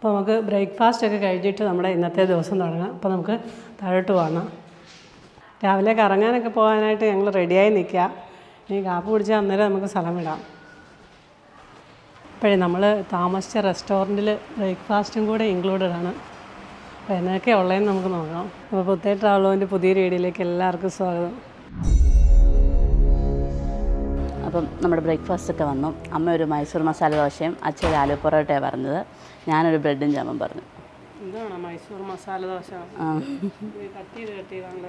അപ്പോൾ നമുക്ക് ബ്രേക്ക്ഫാസ്റ്റ് ഒക്കെ കഴിച്ചിട്ട് നമ്മുടെ ഇന്നത്തെ ദിവസം തുടങ്ങാം അപ്പോൾ നമുക്ക് താഴോട്ട് പോകണം രാവിലെ കറങ്ങാനൊക്കെ പോകാനായിട്ട് ഞങ്ങൾ റെഡിയായി നിൽക്കുക ഇനി കാപ്പ് കുടിച്ചാൽ അന്നേരം നമുക്ക് സ്ഥലം വിടാം അപ്പോഴേ നമ്മൾ താമസിച്ച റെസ്റ്റോറൻറ്റിൽ ബ്രേക്ക്ഫാസ്റ്റും കൂടെ ഇൻക്ലൂഡഡ് ആണ് അപ്പോൾ എന്നൊക്കെ ഉള്ളതെന്ന് നമുക്ക് നോക്കാം അപ്പോൾ പുത്തേ ട്രാവലോൻ്റെ പുതിയൊരു വീഡിയോയിലേക്ക് എല്ലാവർക്കും സ്വാഗതം അപ്പം നമ്മുടെ ബ്രേക്ക്ഫാസ്റ്റ് ഒക്കെ വന്നു അമ്മ ഒരു മൈസൂർ മസാല ദോശയും അച്ഛൻ ഒരു ആലു പൊറോട്ടയാണ് പറഞ്ഞത് ഞാനൊരു ബ്രെഡും ജാമും പറഞ്ഞു എന്താണ് മൈസൂർ മസാല ദോശ ആ. കട്ട് ചെയ്ത് കട്ട് ചെയ്താണല്ലോ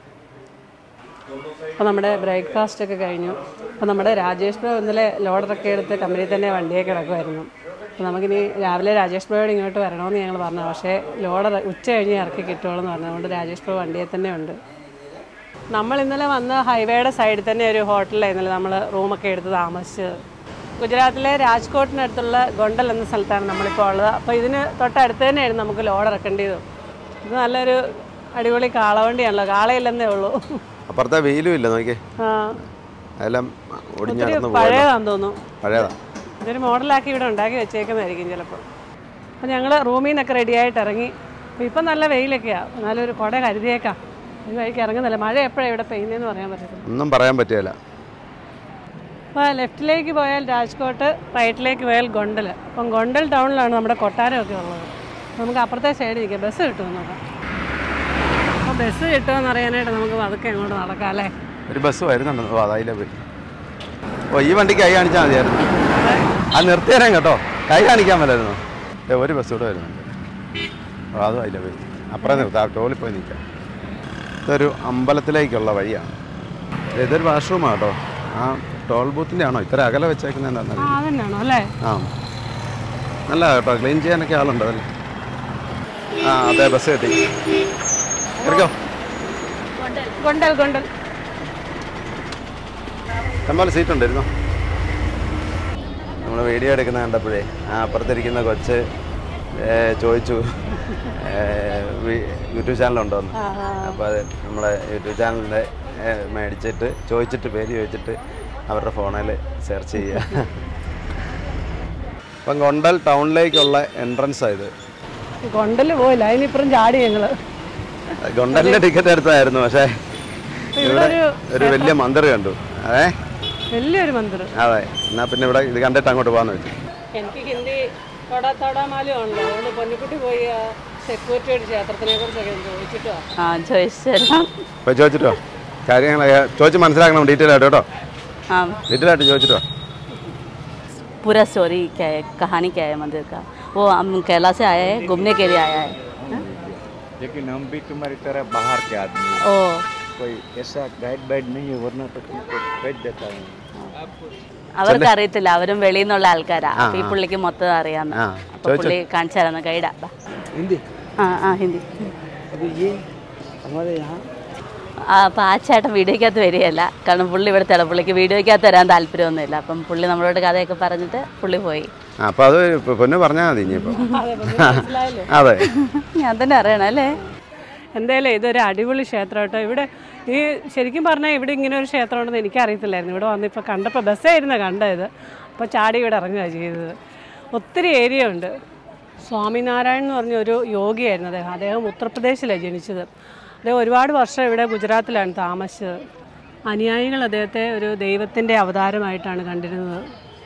അപ്പോൾ നമ്മുടെ ബ്രേക്ക്ഫാസ്റ്റ് ഒക്കെ കഴിഞ്ഞു അപ്പോൾ നമ്മുടെ രാജേഷ് ബ്രോ ഇന്നലെ ലോഡറൊക്കെ എടുത്ത് കമ്പനിയിൽ തന്നെ വണ്ടിയെ കിടക്കുമായിരുന്നു അപ്പോൾ നമുക്കിനി രാവിലെ രാജേഷ് ബ്രോയോട് ഇങ്ങോട്ട് വരണമെന്ന് ഞങ്ങൾ പറഞ്ഞു പക്ഷേ ലോഡർ ഉച്ച കഴിഞ്ഞ് ഇറക്കി കിട്ടുള്ളൂ എന്ന് പറഞ്ഞു അതുകൊണ്ട് രാജേഷ് ബ്രോ വണ്ടിയെ തന്നെ ഉണ്ട് നമ്മൾ ഇന്നലെ വന്ന ഹൈവേയുടെ സൈഡിൽ തന്നെ ഒരു ഹോട്ടലിലാണ് ഇന്നലെ നമ്മൾ റൂമൊക്കെ എടുത്ത് താമസിച്ചത് ഗുജറാത്തിലെ രാജ്കോട്ടിനടുത്തുള്ള ഗൊണ്ടൽ എന്ന സ്ഥലത്താണ് നമ്മളിപ്പോൾ ഉള്ളത് അപ്പോൾ ഇതിന് തൊട്ടടുത്ത് തന്നെയായിരുന്നു നമുക്ക് ലോഡ് ഇറക്കേണ്ടത് ഇത് നല്ലൊരു അടിപൊളി കാളവണ്ടിയാണല്ലോ കാളയില്ലെന്നേ ഉള്ളൂ അപ്പുറത്തെ വെയിലും ഇല്ല നോക്കിയേ ആ അതെല്ലാം ഒത്തിരി ഒടിഞ്ഞടന്ന് പോയല്ലോ പഴയതാന്ന് തോന്നുന്നു പഴയതാ ഇതൊരു മോഡലാക്കി ഇവിടെ ഉണ്ടാക്കി വെച്ചേക്കുന്നതായിരിക്കും ചിലപ്പോൾ അപ്പോൾ ഞങ്ങൾ റൂമിൽ നിന്നൊക്കെ റെഡിയായിട്ട് ഇറങ്ങി അപ്പോൾ ഇപ്പം നല്ല വെയിലൊക്കെയാണ് എന്നാലും ഒരു കുട കരുതിയേക്കാം ഈ വഴിക്ക് ഇറങ്ങുന്നില്ല മഴ എപ്പോഴാണ് ഇവിടെ പെയ്യുന്നതെന്ന് പറയാൻ പറ്റത്തില്ല ഒന്നും പറയാൻ പറ്റുകയില്ല അപ്പോൾ ലെഫ്റ്റിലേക്ക് പോയാൽ രാജ്കോട്ട് റൈറ്റിലേക്ക് പോയാൽ ഗൊണ്ടൽ അപ്പം ഗൊണ്ടൽ ടൗണിലാണ് നമ്മുടെ കൊട്ടാരമൊക്കെ ഉള്ളത് നമുക്ക് അപ്പുറത്തെ സൈഡ് നിൽക്കാം ബസ് കിട്ടുമെന്ന് നോക്കാം അപ്പോൾ ബസ് കിട്ടുമെന്ന് അറിയാനായിട്ട് നമുക്ക് പതുക്കെ അങ്ങോട്ട് നടക്കാം അല്ലേ ഒരു ബസ് വരുന്നുണ്ടെന്ന് ഓ അതിലെ പോയി ഓ ഈ വണ്ടിക്ക് കൈ കാണിച്ചാൽ മതിയായിരുന്നു അത് നിർത്തിയരാൻ കേട്ടോ കൈ കാണിക്കാൻ മേലായിരുന്നു ഏ ഒരു ബസ് കൂടെ വരുന്നുണ്ട് ഓ അതും അതിലെ പോയി അപ്പുറം നിർത്താം ആ ടോളിൽ പോയി നിൽക്കാം ഇതൊരു അമ്പലത്തിലേക്കുള്ള വഴിയാണ് ഇതൊരു വാഷ്റൂമാണ് കേട്ടോ ആ ടോൾ ബൂത്തിൻ്റെ ആണോ ഇത്ര അകലെ വെച്ചേക്കുന്നത് ആ എന്താണെന്നറിയില്ല അതന്നെയാണോ അല്ലേ ആ നല്ല കേട്ടോ ക്ലീൻ ചെയ്യാനൊക്കെ ആളുണ്ട് അതല്ലേ ആ അതെ ബസ് കിട്ടി എടുക്കോ ഗൊണ്ടൽ ഗൊണ്ടൽ ഇഷ്ടംപോലെ സീറ്റ് ഉണ്ടായിരുന്നോ നമ്മൾ വീഡിയോ എടുക്കുന്ന കണ്ടപ്പോഴേ ആ അപ്പുറത്തിരിക്കുന്ന കൊച്ച് ഏ, ചോദിച്ചു ഏ, വി- യൂട്യൂബ് ചാനലുണ്ടോ എന്ന് അപ്പോൾ അത് നമ്മളെ യൂട്യൂബ് ചാനലിൻ്റെ മേടിച്ചിട്ട് ചോദിച്ചിട്ട് പേര് ചോദിച്ചിട്ട് അവരുടെ ഫോണിൽ സെർച്ച് ചെയ്യുക അപ്പം കൊണ്ടൽ ടൗണിലേക്കുള്ള എൻട്രൻസ് ആയത് ഗൊണ്ടൽ പോയില്ല അതിനിപ്പുറം ചാടി ഞങ്ങൾ ഗൊണ്ടലിൻ്റെ ടിക്കറ്റ് എടുത്തായിരുന്നു പക്ഷേ ഇവിടെ ഒരു ഒരു വലിയ മന്ദിർ കണ്ടു അതെ വലിയൊരു മന്ദിർ അതെ എന്നാൽ പിന്നെ ഇവിടെ ഇത് കണ്ടിട്ട് അങ്ങോട്ട് പോകാമെന്ന് വെച്ചു എനിക്ക് ഹിന്ദി തൊടാത്തോടാമാലും ആണല്ലോ അതുകൊണ്ട് പൊന്നിക്കുട്ടി പോയി ആ സെക്യൂരിറ്റിയോട് ക്ഷേത്രത്തിനെ കുറിച്ചൊക്കെ ചോദിച്ചിട്ടോ ആ ചോദിച്ചു പോയി ചോദിച്ചിട്ടോ കാര്യങ്ങളൊക്കെ ചോദിച്ച് മനസ്സിലാക്കണം ഡീറ്റെയിൽ ആയിട്ട് കേട്ടോ हाँ ഡീറ്റെയിൽ ആയിട്ട് ചോദിച്ചിട്ടോ पूरा स्टोरी क्या है कहानी क्या है मंदिर का वो हम केरला से आए हैं घूमने के लिए आया है हाँ? लेकिन हम भी तुम्हारी तरह बाहर के आदमी हैं ओ कोई ऐसा गाइड वाइड नहीं है वरना तो तुमको भेज देता हूँ അവർക്ക് അറിയത്തില്ല അവരും വെളിയിൽ നിന്നുള്ള ആൾക്കാരാ അപ്പൊ ഈ പുള്ളിക്ക് മൊത്തം അറിയാന്ന് ആ, അപ്പൊ പുള്ളി കാണിച്ചു തരാന്ന് ഗൈഡാ ബാ. हिंदी ആ ആ ഹിന്ദി अभी ये हमारे यहाँ ആ, അപ്പം ആ ചേട്ടൻ വീഡിയോയ്ക്കകത്ത് വരികയല്ല കാരണം പുള്ളി ഇവിടുത്തെ ആണ് പുള്ളിക്ക് വീഡിയോയ്ക്കകത്ത് വരാൻ താല്പര്യമൊന്നുമില്ല അപ്പം പുള്ളി നമ്മളോട് കഥയൊക്കെ പറഞ്ഞിട്ട് പുള്ളി പോയി ആ അപ്പോൾ അത് ഇപ്പൊ പൊന്നു പറഞ്ഞാൽ മതി ഇനിയിപ്പോൾ മനസ്സിലായല്ലോ അതെ ഞാൻ തന്നെ അറിയണം അല്ലേ എന്തായാലും ഇതൊരു അടിപൊളി ക്ഷേത്രം കേട്ടോ ഇവിടെ ഈ ശരിക്കും പറഞ്ഞാൽ ഇവിടെ ഇങ്ങനെ ഒരു ക്ഷേത്രം ഉണ്ടെന്ന് എനിക്കറിയത്തില്ലായിരുന്നു ഇവിടെ വന്നിപ്പോൾ കണ്ടപ്പോൾ ബസ്സായിരുന്നു കണ്ടത് അപ്പോൾ ചാടി ഇവിടെ ഇറങ്ങുക ചെയ്തത് ഒത്തിരി ഏരിയ ഉണ്ട് സ്വാമിനാരായൺ എന്ന് പറഞ്ഞ ഒരു യോഗിയായിരുന്നു അദ്ദേഹം അദ്ദേഹം ഉത്തർപ്രദേശിലാണ് ജനിച്ചത് അദ്ദേഹം ഒരുപാട് വർഷം ഇവിടെ ഗുജറാത്തിലാണ് താമസിച്ചത് അനുയായികൾ അദ്ദേഹത്തെ ഒരു ദൈവത്തിൻ്റെ അവതാരമായിട്ടാണ് കണ്ടിരുന്നത്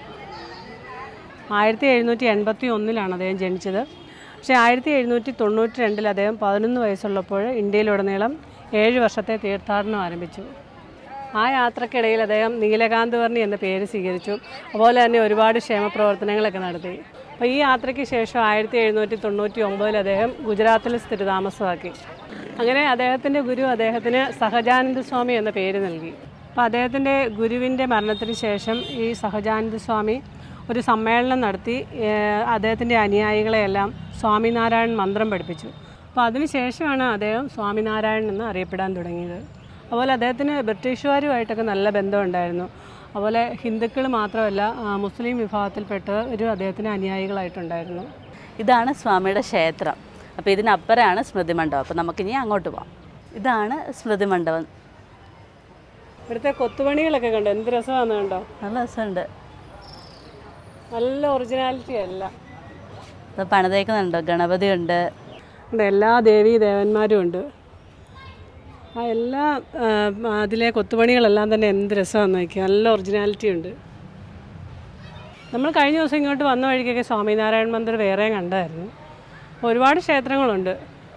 ആയിരത്തി എഴുന്നൂറ്റി എൺപത്തി ഒന്നിലാണ് അദ്ദേഹം ജനിച്ചത് പക്ഷേ ആയിരത്തി എഴുന്നൂറ്റി തൊണ്ണൂറ്റി രണ്ടിൽ അദ്ദേഹം പതിനൊന്ന് വയസ്സുള്ളപ്പോൾ ഇന്ത്യയിലുടനീളം ഏഴ് വർഷത്തെ തീർത്ഥാടനം ആരംഭിച്ചു ആ യാത്രക്കിടയിൽ അദ്ദേഹം നീലകാന്ത് വർണി എന്ന പേര് സ്വീകരിച്ചു അതുപോലെ തന്നെ ഒരുപാട് ക്ഷേമപ്രവർത്തനങ്ങളൊക്കെ നടത്തി അപ്പോൾ ഈ യാത്രയ്ക്ക് ശേഷം ആയിരത്തി എഴുന്നൂറ്റി തൊണ്ണൂറ്റി ഒമ്പതിൽ അദ്ദേഹം ഗുജറാത്തിൽ സ്ഥിരതാമസമാക്കി അങ്ങനെ അദ്ദേഹത്തിൻ്റെ ഗുരു അദ്ദേഹത്തിന് സഹജാനന്ദ സ്വാമി എന്ന പേര് നൽകി അപ്പോൾ അദ്ദേഹത്തിൻ്റെ ഗുരുവിൻ്റെ മരണത്തിന് ശേഷം ഈ സഹജാനന്ദ സ്വാമി ഒരു സമ്മേളനം നടത്തി ഏഹ്, അദ്ദേഹത്തിൻ്റെ അനുയായികളെയെല്ലാം സ്വാമിനാരായൺ മന്ത്രം പഠിപ്പിച്ചു അപ്പോൾ അതിനുശേഷമാണ് അദ്ദേഹം സ്വാമിനാരായൺ എന്ന് അറിയപ്പെടാൻ തുടങ്ങിയത് അതുപോലെ അദ്ദേഹത്തിന് ബ്രിട്ടീഷുകാരുമായിട്ടൊക്കെ നല്ല ബന്ധമുണ്ടായിരുന്നു അതുപോലെ ഹിന്ദുക്കൾ മാത്രമല്ല ആ, മുസ്ലിം വിഭാഗത്തിൽപ്പെട്ടവരും അദ്ദേഹത്തിന് അനുയായികളായിട്ടുണ്ടായിരുന്നു ഇതാണ് സ്വാമിയുടെ ക്ഷേത്രം അപ്പോൾ ഇതിനപ്പുറമാണ് സ്മൃതി മണ്ഡപം അപ്പോൾ നമുക്കിനി അങ്ങോട്ട് പോവാം ഇതാണ് സ്മൃതി മണ്ഡപം ഇവിടുത്തെ കൊത്തുപണികളൊക്കെ കണ്ടോ എന്ത് രസമാണെന്ന് കണ്ടോ നല്ല രസമുണ്ട് നല്ല ഒറിജിനാലിറ്റി അല്ല ഇത് പണിതേക്കുന്നുണ്ട് ഗണപതി ഉണ്ട് ഇവിടെ എല്ലാ ദേവീ ദേവന്മാരും ഉണ്ട് ആ എല്ലാ ആ, അതിലെ കൊത്തുപണികളെല്ലാം തന്നെ എന്ത് രസമാണെന്ന് നോക്കി നല്ല ഒറിജിനാലിറ്റി ഉണ്ട് നമ്മൾ കഴിഞ്ഞ ദിവസം ഇങ്ങോട്ട് വന്ന വഴിക്കൊക്കെ സ്വാമിനാരായണ മന്ദിർ വേറെയും കണ്ടായിരുന്നു അപ്പോൾ ഒരുപാട് ക്ഷേത്രങ്ങളുണ്ട്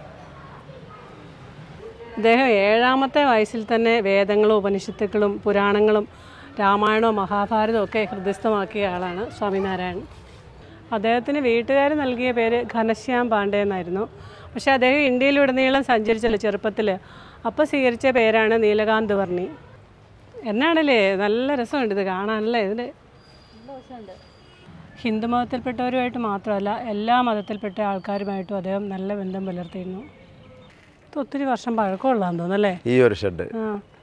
അദ്ദേഹം ഏഴാമത്തെ വയസ്സിൽ തന്നെ വേദങ്ങളും ഉപനിഷത്തുക്കളും പുരാണങ്ങളും രാമായണവും മഹാഭാരതവും ഒക്കെ ഹൃദയസ്ഥമാക്കിയ ആളാണ് സ്വാമിനാരായണൻ അദ്ദേഹത്തിന് വീട്ടുകാർ നൽകിയ പേര് ഘനശ്യാം പാണ്ഡെ എന്നായിരുന്നു പക്ഷേ അദ്ദേഹം ഇന്ത്യയിലുടനീളം സഞ്ചരിച്ചല്ലോ ചെറുപ്പത്തിൽ അപ്പോൾ സ്വീകരിച്ച പേരാണ് നീലകാന്ത് വർണി എന്നാണല്ലേ നല്ല രസമുണ്ട് ഇത് കാണാനല്ലേ ഇതിൻ്റെ ഹിന്ദു മതത്തിൽപ്പെട്ടവരുമായിട്ട് മാത്രമല്ല എല്ലാ മതത്തിൽപ്പെട്ട ആൾക്കാരുമായിട്ടും അദ്ദേഹം നല്ല ബന്ധം പുലർത്തിയിരുന്നു ഇത് ഒത്തിരി വർഷം പഴക്കമുള്ളതാന്ന് തോന്നുന്നല്ലേ ഈ ഒരു ഷെഡ് ആ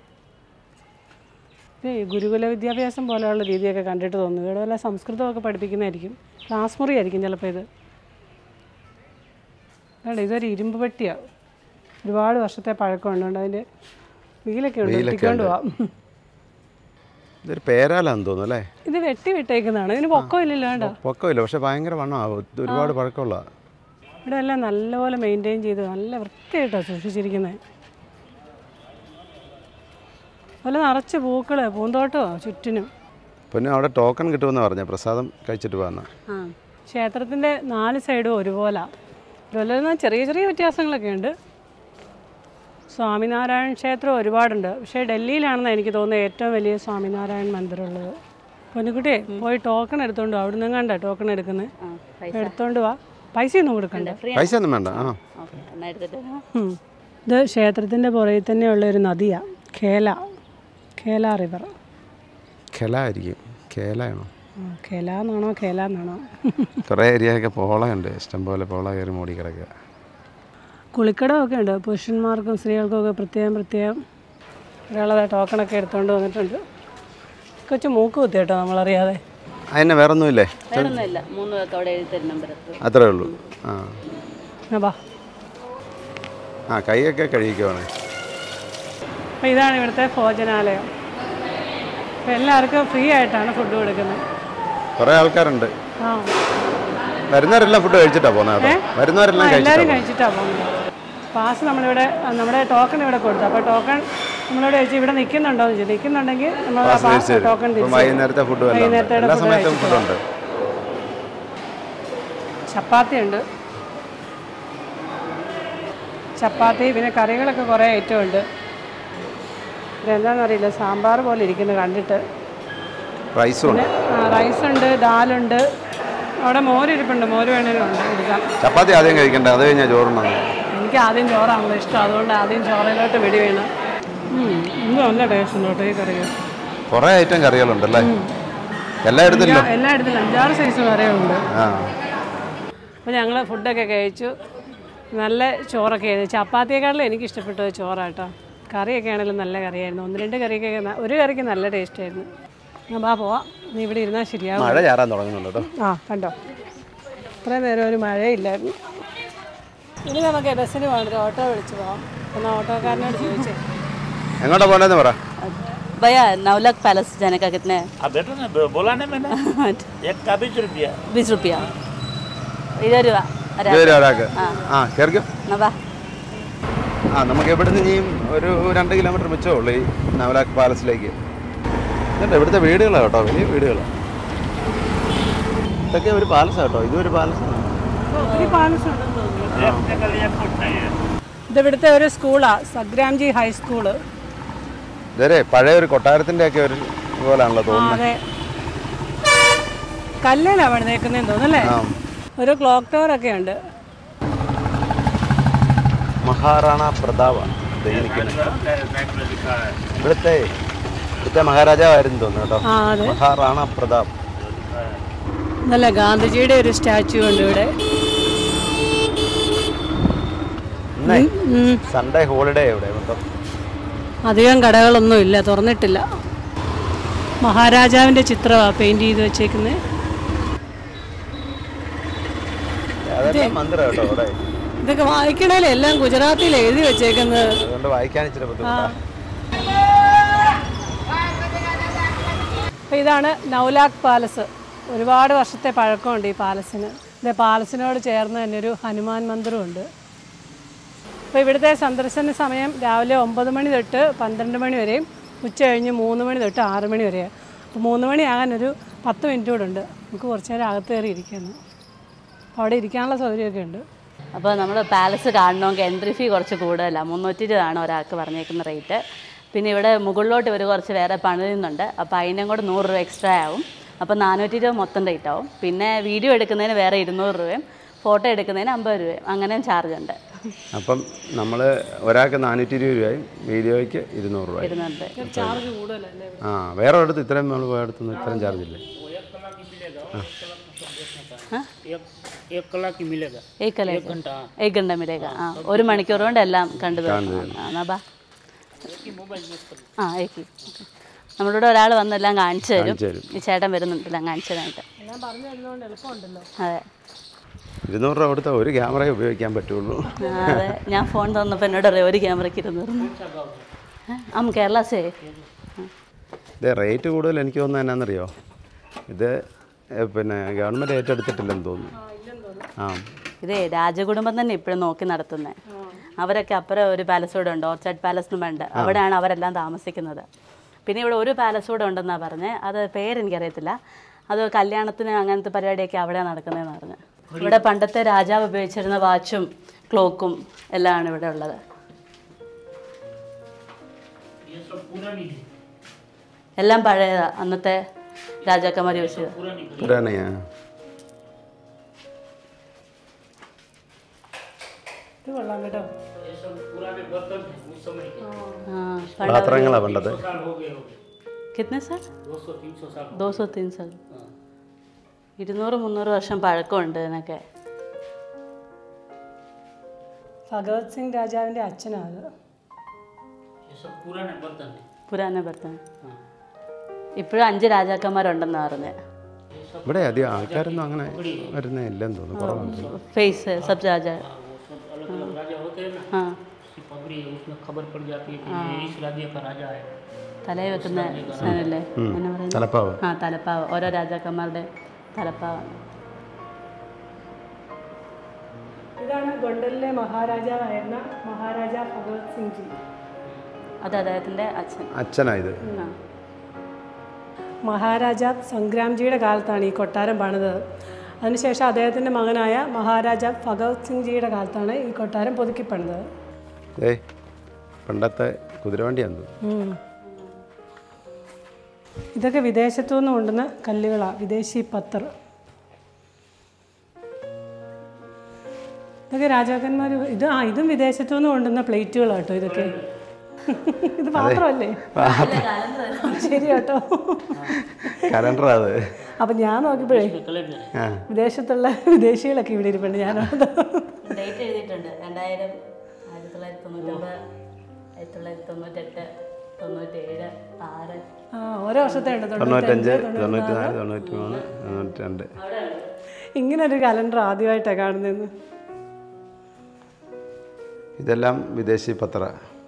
ഇത് ഗുരുകുല വിദ്യാഭ്യാസം പോലെയുള്ള രീതിയൊക്കെ കണ്ടിട്ട് തോന്നുന്നു ഇവിടെ വല്ല സംസ്കൃതമൊക്കെ പഠിപ്പിക്കുന്നതായിരിക്കും ക്ലാസ് മുറി ആയിരിക്കും ചിലപ്പോൾ ഇത് വേണ്ട ഇതൊരു ഇരുമ്പ് പെട്ടിയാണ് ഒരുപാട് വർഷത്തെ പഴക്കമുണ്ട് അതുകൊണ്ട് അതിൻ്റെ വീലൊക്കെ ഉണ്ട് വീലൊക്കെ വെട്ടിക്കൊണ്ട് ഉണ്ട്. പോവാം ഇതൊരു പേരാലാന്ന് തോന്നുന്നു അല്ലേ ഇത് വെട്ടി വിട്ടേക്കുന്നതാണ് ഇതിന് പൊക്കമില്ലല്ലോ വേണ്ട പൊക്കമില്ല പക്ഷെ ഭയങ്കര വണ്ണമാണ് ഒരുപാട് പഴക്കമുള്ള ഇവിടെ എല്ലാം നല്ലപോലെ മെയിൻറ്റെയിൻ ചെയ്ത് നല്ല വൃത്തിയായിട്ടാണ് സൂക്ഷിച്ചിരിക്കുന്നത് അതുപോലെ നിറച്ച് പൂക്കൾ പൂന്തോട്ടമോ ചുറ്റിനും പിന്നെ അവിടെ ടോക്കൺ കിട്ടുമെന്ന് പറഞ്ഞ പ്രസാദം കഴിച്ചിട്ട് പോകുന്ന ആ ക്ഷേത്രത്തിൻ്റെ നാല് സൈഡും ഒരുപോലെ അതുപോലെ ചെറിയ ചെറിയ വ്യത്യാസങ്ങളൊക്കെ ഉണ്ട് സ്വാമിനാരായണ ക്ഷേത്രം ഒരുപാടുണ്ട് പക്ഷേ ഡൽഹിയിലാണെന്ന് എനിക്ക് തോന്നുന്നത് ഏറ്റവും വലിയ സ്വാമിനാരായണ മന്ദിരമുള്ളത് പൊന്നുകുട്ടിയെ പോയി ടോക്കൺ എടുത്തോണ്ട് വാ. അവിടുന്ന് കണ്ട ടോക്കൺ എടുക്കുന്നത് ആ പൈസ എടുത്തോണ്ട് വാ പൈസയൊന്നും കൊടുക്കണ്ട പൈസ ഒന്നും വേണ്ട ആ ഓക്കെ എന്നാൽ എടുത്തിട്ട് ഉം. ഇത് ക്ഷേത്രത്തിൻ്റെ പുറകിൽ തന്നെയുള്ള ഒരു നദിയാണ് ഖേല ഖേല റിവർ ഖെല ആയിരിക്കും ഖേലയാണോ ഖേല എന്നാണോ ഖേല എന്നാണോ കുറേ ഏരിയയൊക്കെ പോളയുണ്ട് ഇഷ്ടംപോലെ പോള കയറി മൂടി കിടക്കുക കുളിക്കടമൊക്കെ ഉണ്ട് പുരുഷന്മാർക്കും സ്ത്രീകൾക്കും ഒക്കെ പ്രത്യേകം പ്രത്യേകം ഒരാളത് ടോക്കണൊക്കെ എടുത്തുകൊണ്ട് വന്നിട്ടുണ്ട് കൊച്ചു മൂക്ക് കുത്തി കേട്ടോ നമ്മളറിയാതെ അതിനെ വേറൊന്നുമില്ലേ വേറൊന്നുമില്ല മൂന്ന് പേർക്ക് അവിടെ എഴുതി തരും നമ്പർ അത്രേ ഉള്ളൂ ആ ആ, വാ ആ കൈയൊക്കെ കഴുകിക്കുവാണ് അപ്പോൾ ഇതാണ് ഇവിടുത്തെ ഭോജനാലയം അപ്പോൾ എല്ലാവർക്കും ഫ്രീ ആയിട്ടാണ് ഫുഡ് കൊടുക്കുന്നത് കുറേ ആൾക്കാരുണ്ട് ആ വരുന്നവരെല്ലാം ഫുഡ് കഴിച്ചിട്ടാ പോകുന്നത് കേട്ടോ വരുന്നവരെല്ലാം കഴിച്ചിട്ടാ എല്ലാവരും പോകുന്നത്. കഴിച്ചിട്ടാണ് പോകുന്നത് പാസ് നമ്മളിവിടെ ആ, നമ്മുടെ ടോക്കൺ ഇവിടെ കൊടുത്തു അപ്പോൾ ടോക്കൺ നമ്മളിവിടെ വെച്ച് ഇവിടെ നിൽക്കുന്നുണ്ടോ എന്ന് ചോദിച്ചു നിൽക്കുന്നുണ്ടെങ്കിൽ നമ്മൾ ആ പാസ് തിരിച്ച് തരും. ടോക്കൺ ഇപ്പം തിരിച്ചു വൈകുന്നേരത്തെ ഫുഡും എല്ലാം ഉണ്ട്. വൈകുന്നേരത്തെ എല്ലാ food സമയത്തും കഴിച്ചിട്ട് ഫുഡുണ്ട് ചപ്പാത്തി ഉണ്ട് ചപ്പാത്തി പിന്നെ കറികളൊക്കെ കുറേ ഐറ്റം ഉണ്ട് ഇതെന്താണെന്നറിയില്ല സാമ്പാർ പോലെ ഇരിക്കുന്നു കണ്ടിട്ട് റൈസും ഉണ്ട് പിന്നെ റൈസ് ഉണ്ട് ദാലുണ്ട് അവിടെ മോരിരിപ്പുണ്ട് മോര് വേണമെങ്കിലും ഉണ്ട് എടുക്കാം ചപ്പാത്തി ആദ്യം കഴിക്കണ്ടേ അത് കഴിഞ്ഞാൽ ചോറുണ്ടാകും എനിക്ക് ആദ്യം ചോറാണല്ലോ ഇഷ്ടം അതുകൊണ്ട് ആദ്യം ചോറയിലോട്ട് വെടി വീണ് ഇന്ന് നല്ല ടേസ്റ്റ് ഉണ്ട് കേട്ടോ ഈ കറികൾ കുറേ ഐറ്റം കറികളുണ്ടല്ലേ എല്ലായിടത്തില്ലോ എല്ലായിടത്തും അഞ്ചാറ് സൈസ് വരെ ഉണ്ട് ആ അപ്പോൾ ഞങ്ങൾ ഫുഡൊക്കെ കഴിച്ചു നല്ല ചോറൊക്കെ ആയിരുന്നു ചപ്പാത്തിയേക്കാളിലും എനിക്ക് ഇഷ്ടപ്പെട്ടത് ചോറാട്ടോ കറിയൊക്കെ ആണെങ്കിലും നല്ല കറിയായിരുന്നു ഒന്ന് രണ്ട് കറിയൊക്കെ ന- ഒരു കറിക്ക് നല്ല ടേസ്റ്റ് ആയിരുന്നു ഞാൻ വാ പോവാം നീ ഇവിടെ ഇരുന്നാൽ ശരിയാവും മഴ ചാറാൻ തുടങ്ങുന്നുണ്ട് കേട്ടോ ആ കണ്ടോ ഇത്രയും നേരം ഒരു മഴയില്ലായിരുന്നു ഇനി നമുക്ക് ബസ്സിന് പോകണം ഒരു ഓട്ടോ വിളിച്ച് പോവാം എന്നാൽ ഓട്ടോക്കാരനോട് ചോദിച്ചേ എങ്ങോട്ടാ പോകണ്ടെന്ന് പറ भैया नवलख पैलेस जाने का कितने अब बेटा ने ब- बोला नहीं मैंने एक का बीस रुपया बीस रुपया ഇരുപത് രൂപ ഒരാ ഇതുവരെ ഒരാൾക്ക് ആ കയറിക്കോ എന്നാ വാ ആ നമുക്ക് ഇവിടുന്ന് ഇനിയും ഒരു രണ്ട് കിലോമീറ്റർ മിച്ചമേ ഉള്ളൂ ഈ നവലാക്ക് പാലസിലേക്ക് ഇതുണ്ട് ഇവിടുത്തെ വീടുകളാണ് കേട്ടോ വലിയ വീടുകളാണ് ഇതൊക്കെ ഒരു പാലസാണ് കേട്ടോ ഇതും ഒരു പാലസാണ് ഒത്തിരി പാലസ് ഉണ്ടെന്ന് തോന്നുന്നു देखने के लिए कुछ नहीं है ഇത് ഇവിടുത്തെ ഒരു സ്കൂളാണ് സഗ്രാംജി ഹൈസ്കൂള് ഇതേ പഴയ ഒരു കൊട്ടാരത്തിൻ്റെ ഒക്കെ ഒരു പോലാണല്ലോ ആ തോന്നുന്നത് അതെ കല്ലിലാണ് പണിതേക്കുന്നതെന്ന് തോന്നുന്നല്ലേ ആ ഒരു ക്ലോക്ക് ടവർ ഒക്കെ ഉണ്ട് മഹാറാണ പ്രതാപ ദേ ഈ നിൽക്കുന്നത്. ഇവിടുത്തെ ഇവിടുത്തെ മഹാരാജാവായിരുന്നു തോന്നുന്നു കേട്ടോ ആ അതെ മഹാറാണ പ്രതാപ് നല്ല ഗാന്ധിജിയുടെ ഒരു സ്റ്റാച്ചു ഉണ്ട് ഇവിടെ ഇന്നേ ഉം. സൺഡേ ഹോളിഡേ ഇവിടെ മൊത്തം അധികം കടകളൊന്നും ഇല്ല തുറന്നിട്ടില്ല മഹാരാജാവിൻ്റെ ചിത്രമാണ് പെയിൻറ് ചെയ്ത് വെച്ചേക്കുന്നത് അതെല്ലാം മന്ദിരം കേട്ടോ ഇവിടെ ഇതൊക്കെ വായിക്കണേലേ എല്ലാം ഗുജറാത്തിയിൽ എഴുതി വെച്ചേക്കുന്നത് അതുകൊണ്ട് വായിക്കാൻ ഇച്ചിരി ബുദ്ധിമുട്ടാണ് അപ്പോൾ ഇതാണ് നൗലാഖ് പാലസ് ഒരുപാട് വർഷത്തെ പഴക്കമുണ്ട് ഈ പാലസിന് ഇത് പാലസിനോട് ചേർന്ന് തന്നെ ഒരു ഹനുമാൻ മന്ദിരമുണ്ട് അപ്പോൾ ഇവിടുത്തെ സന്ദർശന സമയം രാവിലെ ഒമ്പത് മണി തൊട്ട് പന്ത്രണ്ട് മണി വരെയും ഉച്ച കഴിഞ്ഞ് മൂന്ന് മണി തൊട്ട് ആറ് മണി വരെയാണ് അപ്പോൾ മൂന്ന് മണിയാകാൻ ഒരു പത്ത് മിനിറ്റ് കൂടെ ഉണ്ട് നമുക്ക് കുറച്ച് നേരം അകത്ത് കയറി ഇരിക്കുന്നു അപ്പോൾ അവിടെ ഇരിക്കാനുള്ള സൗകര്യമൊക്കെ ഉണ്ട് അപ്പോൾ നമ്മൾ പാലസ് കാണണമെങ്കിൽ എൻട്രി ഫീ കുറച്ച് കൂടുതലാണ് മുന്നൂറ്റി ഇരുപതാണ് ഒരാൾക്ക് പറഞ്ഞേക്കുന്ന റേറ്റ് പിന്നെ ഇവിടെ മുകളിലോട്ട് ഇവർ കുറച്ച് വേറെ പണിയുന്നുണ്ട് അപ്പോൾ അതിനും കൂടെ നൂറ് രൂപ എക്സ്ട്രാ ആവും അപ്പോൾ നാനൂറ്റി ഇരുപത് മൊത്തം റേറ്റ് ആവും പിന്നെ വീഡിയോ എടുക്കുന്നതിന് വേറെ ഇരുന്നൂറ് രൂപയും ഫോട്ടോ എടുക്കുന്നതിന് അമ്പത് രൂപയും അങ്ങനെയും ചാർജ് ഉണ്ട് അപ്പം നമ്മൾ ഒരാൾക്ക് നാനൂറ്റി ഇരുപത് രൂപയും വീഡിയോയ്ക്ക് ഇരുന്നൂറ് രൂപ ഇരുന്നൂറ് രൂപ ചാർജ് കൂടുതലല്ലേ ആ വേറെ ഒരിടത്ത് ഇത്രയും നമ്മൾ പോയടത്തൊന്നും ഇത്രയും ചാർജ് ഇല്ലേ एक एक कला की मिलेगा ഏക് एक घंटा हाँ। ഏക് ഗണ്ട മിലേക ആ ഒരു മണിക്കൂർ കൊണ്ട് എല്ലാം കണ്ടു തീർക്കും. ആ, എന്നാ ബാ ആ ഏക്ക് നമ്മളോട് ഒരാൾ വന്നെല്ലാം കാണിച്ചു തരും കാണിച്ചു തരും. ഈ ചേട്ടൻ വരുന്നുണ്ടല്ലോ കാണിച്ചു തരാനായിട്ട് എല്ലാം പറഞ്ഞു തരുന്നതുകൊണ്ട് എളുപ്പമുണ്ടല്ലോ അതെ ഇരുന്നൂറ് രൂപ കൊടുത്താൽ ഒരു ക്യാമറയെ ഉപയോഗിക്കാൻ പറ്റുള്ളൂ ആ, അതെ ഞാൻ ഫോൺ തന്നപ്പോൾ എന്നോട് അറിയാം ഒരു ക്യാമറയ്ക്ക് ഇരുന്നു അം കേരള സേ ഇത് റേറ്റ് കൂടുതൽ എനിക്ക് തോന്നുന്നത് എന്നാണെന്നറിയോ ഇത് ഏ, പിന്നെ ഗവൺമെൻറ് ഏറ്റെടുത്തിട്ടില്ലെന്ന് തോന്നുന്നു ആ ഇതേ രാജകുടുംബം തന്നെ ഇപ്പോഴും നോക്കി നടത്തുന്നത് അവരൊക്കെ അപ്പുറം ഒരു പാലസ് കൂടെ ഉണ്ട് ഓർച്ചാഡ് പാലസ് എന്ന് വേണ്ട അവിടെയാണ് അവരെല്ലാം താമസിക്കുന്നത് പിന്നെ ഇവിടെ ഒരു പാലസ് കൂടെ ഉണ്ടെന്നാണ് പറഞ്ഞത് അത് പേരെനിക്കറിയത്തില്ല അത് കല്യാണത്തിന് അങ്ങനത്തെ പരിപാടിയൊക്കെ അവിടെ നടക്കുന്നതെന്ന് പറഞ്ഞു ഇവിടെ പണ്ടത്തെ രാജാവ് ഉപയോഗിച്ചിരുന്ന വാച്ചും ക്ലോക്കും എല്ലാമാണ് ഇവിടെ ഉള്ളത് ये सब पुरानी है എല്ലാം പഴയതാ അന്നത്തെ രാജാക്കന്മാർ യൂസ് ചെയ്ത पुरानी പുരാനയാ ഇത് കൊള്ളാം കേട്ടോ ये सब पुराने बर्तन हैं उस समय के ആ പണ്ട് പാത്രങ്ങളാണ് പണ്ടത് साल हो गए होंगे കിतना സാർ दो सौ तीन सौ साल ദോ സോ തീൻ സാർ हाँ। ഇരുന്നൂറ് മുന്നൂറ് വർഷം പഴക്കമുണ്ട് ഇതിനൊക്കെ ഭഗവത് സിംഗ് രാജാവിൻ്റെ അച്ഛനാണ് അത് ये सब पुराने बर्तन है പുരാന ബർത്തൻ हाँ। ഇപ്പോഴും അഞ്ച് രാജാക്കന്മാരുണ്ടെന്ന് പറഞ്ഞത് ഇവിടെ അധികം ആൾക്കാരൊന്നും അങ്ങനെ വരുന്നേ ഇല്ലെന്ന് തോന്നുന്നു കുറവുണ്ട് ഫേസ് സബ് രാജ वो सब अलग अलग राजा होते हैं ना ആ उसकी पगड़ी है उसमें खबर पड़ जाती है कि ये इस राज्य का राजा है തലയിൽ വെക്കുന്ന സാധനല്ലേ എന്നാ പറയുന്നത് തലപ്പാവ് ആ തലപ്പാവ് ഓരോ രാജാക്കന്മാരുടെ തലപ്പാവാണ് ഇതാണ് ഗൊണ്ടലിലെ മഹാരാജാവായിരുന്ന മഹാരാജ ഭഗവത് സിംഗ് ജി അത് അദ്ദേഹത്തിൻ്റെ അച്ഛൻ അച്ഛനായത് ആ മഹാരാജ സംഗ്രാംജിയുടെ കാലത്താണ് ഈ കൊട്ടാരം പണിതത് അതിനുശേഷം അദ്ദേഹത്തിൻ്റെ മകനായ മഹാരാജ ഭഗവത് സിംഗ് ജിയുടെ കാലത്താണ് ഈ കൊട്ടാരം പുതുക്കി പണിതത് ഏ പണ്ടത്തെ കുതിരവണ്ടിയാന്ന് തോന്നുന്നു ഉം. ഇതൊക്കെ വിദേശത്തു നിന്ന് കൊണ്ടുവന്ന കല്ലുകളാണ് വിദേശി പത്തർ ഇതൊക്കെ രാജാക്കന്മാർ ഇത് ആ ഇതും വിദേശത്തു നിന്ന് കൊണ്ടുവന്ന പ്ലേറ്റുകളാണ് കേട്ടോ ഇതൊക്കെ ഇത് പാത്രമല്ലേ ശരി കേട്ടോ കലണ്ടറാ അത് അപ്പം ഞാൻ നോക്കിയപ്പോഴേ कैलेंडर है ആ വിദേശത്തുള്ള വിദേശികളൊക്കെ ഇവിടെ ഇരിപ്പുണ്ട് ഞാനത് ഡേറ്റ് എഴുതിയിട്ടുണ്ട് രണ്ടായിരം ആയിരത്തി തൊള്ളായിരത്തി തൊണ്ണൂറ്റൊമ്പത് ആയിരത്തി തൊള്ളായിരത്തി തൊണ്ണൂറ്റെട്ട് തൊണ്ണൂറ്റേഴ് ആറ് ആ ഓരോ വർഷത്തെ ഉണ്ട് തൊണ്ണൂറ്റഞ്ച് തൊണ്ണൂറ്റി നാല് തൊണ്ണൂറ്റി മൂന്ന് തൊണ്ണൂറ്റി രണ്ട് ഇങ്ങനെ ഒരു കലണ്ടർ ആദ്യമായിട്ടാണ് കാണുന്നതെന്ന് ഇതെല്ലാം വിദേശി പത്ര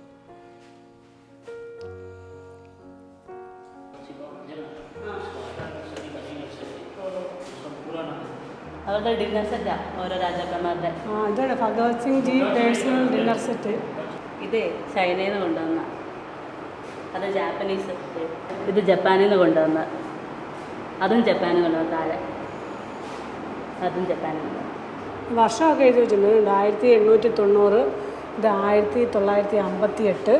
അവരുടെ ഡിന്നർ സെറ്റാണ് ഓരോ രാജാക്കന്മാരുടെ ആ ഇതാണ് Bhagwat Singh ji personal dinner set ഇതേ ചൈനയിൽ നിന്ന് കൊണ്ടുവന്ന അത് ജാപ്പനീസ് ഇത് ജപ്പാനിൽ നിന്ന് കൊണ്ടുവന്ന അതും ജപ്പാനിൽ നിന്ന് കൊണ്ടുവന്ന താഴെ അതും ജപ്പാനിൽ നിന്ന് വർഷമൊക്കെ എഴുതി വെച്ചിട്ടുണ്ട് ആയിരത്തി എണ്ണൂറ്റി തൊണ്ണൂറ് ഇത് ആയിരത്തി തൊള്ളായിരത്തി അമ്പത്തി എട്ട്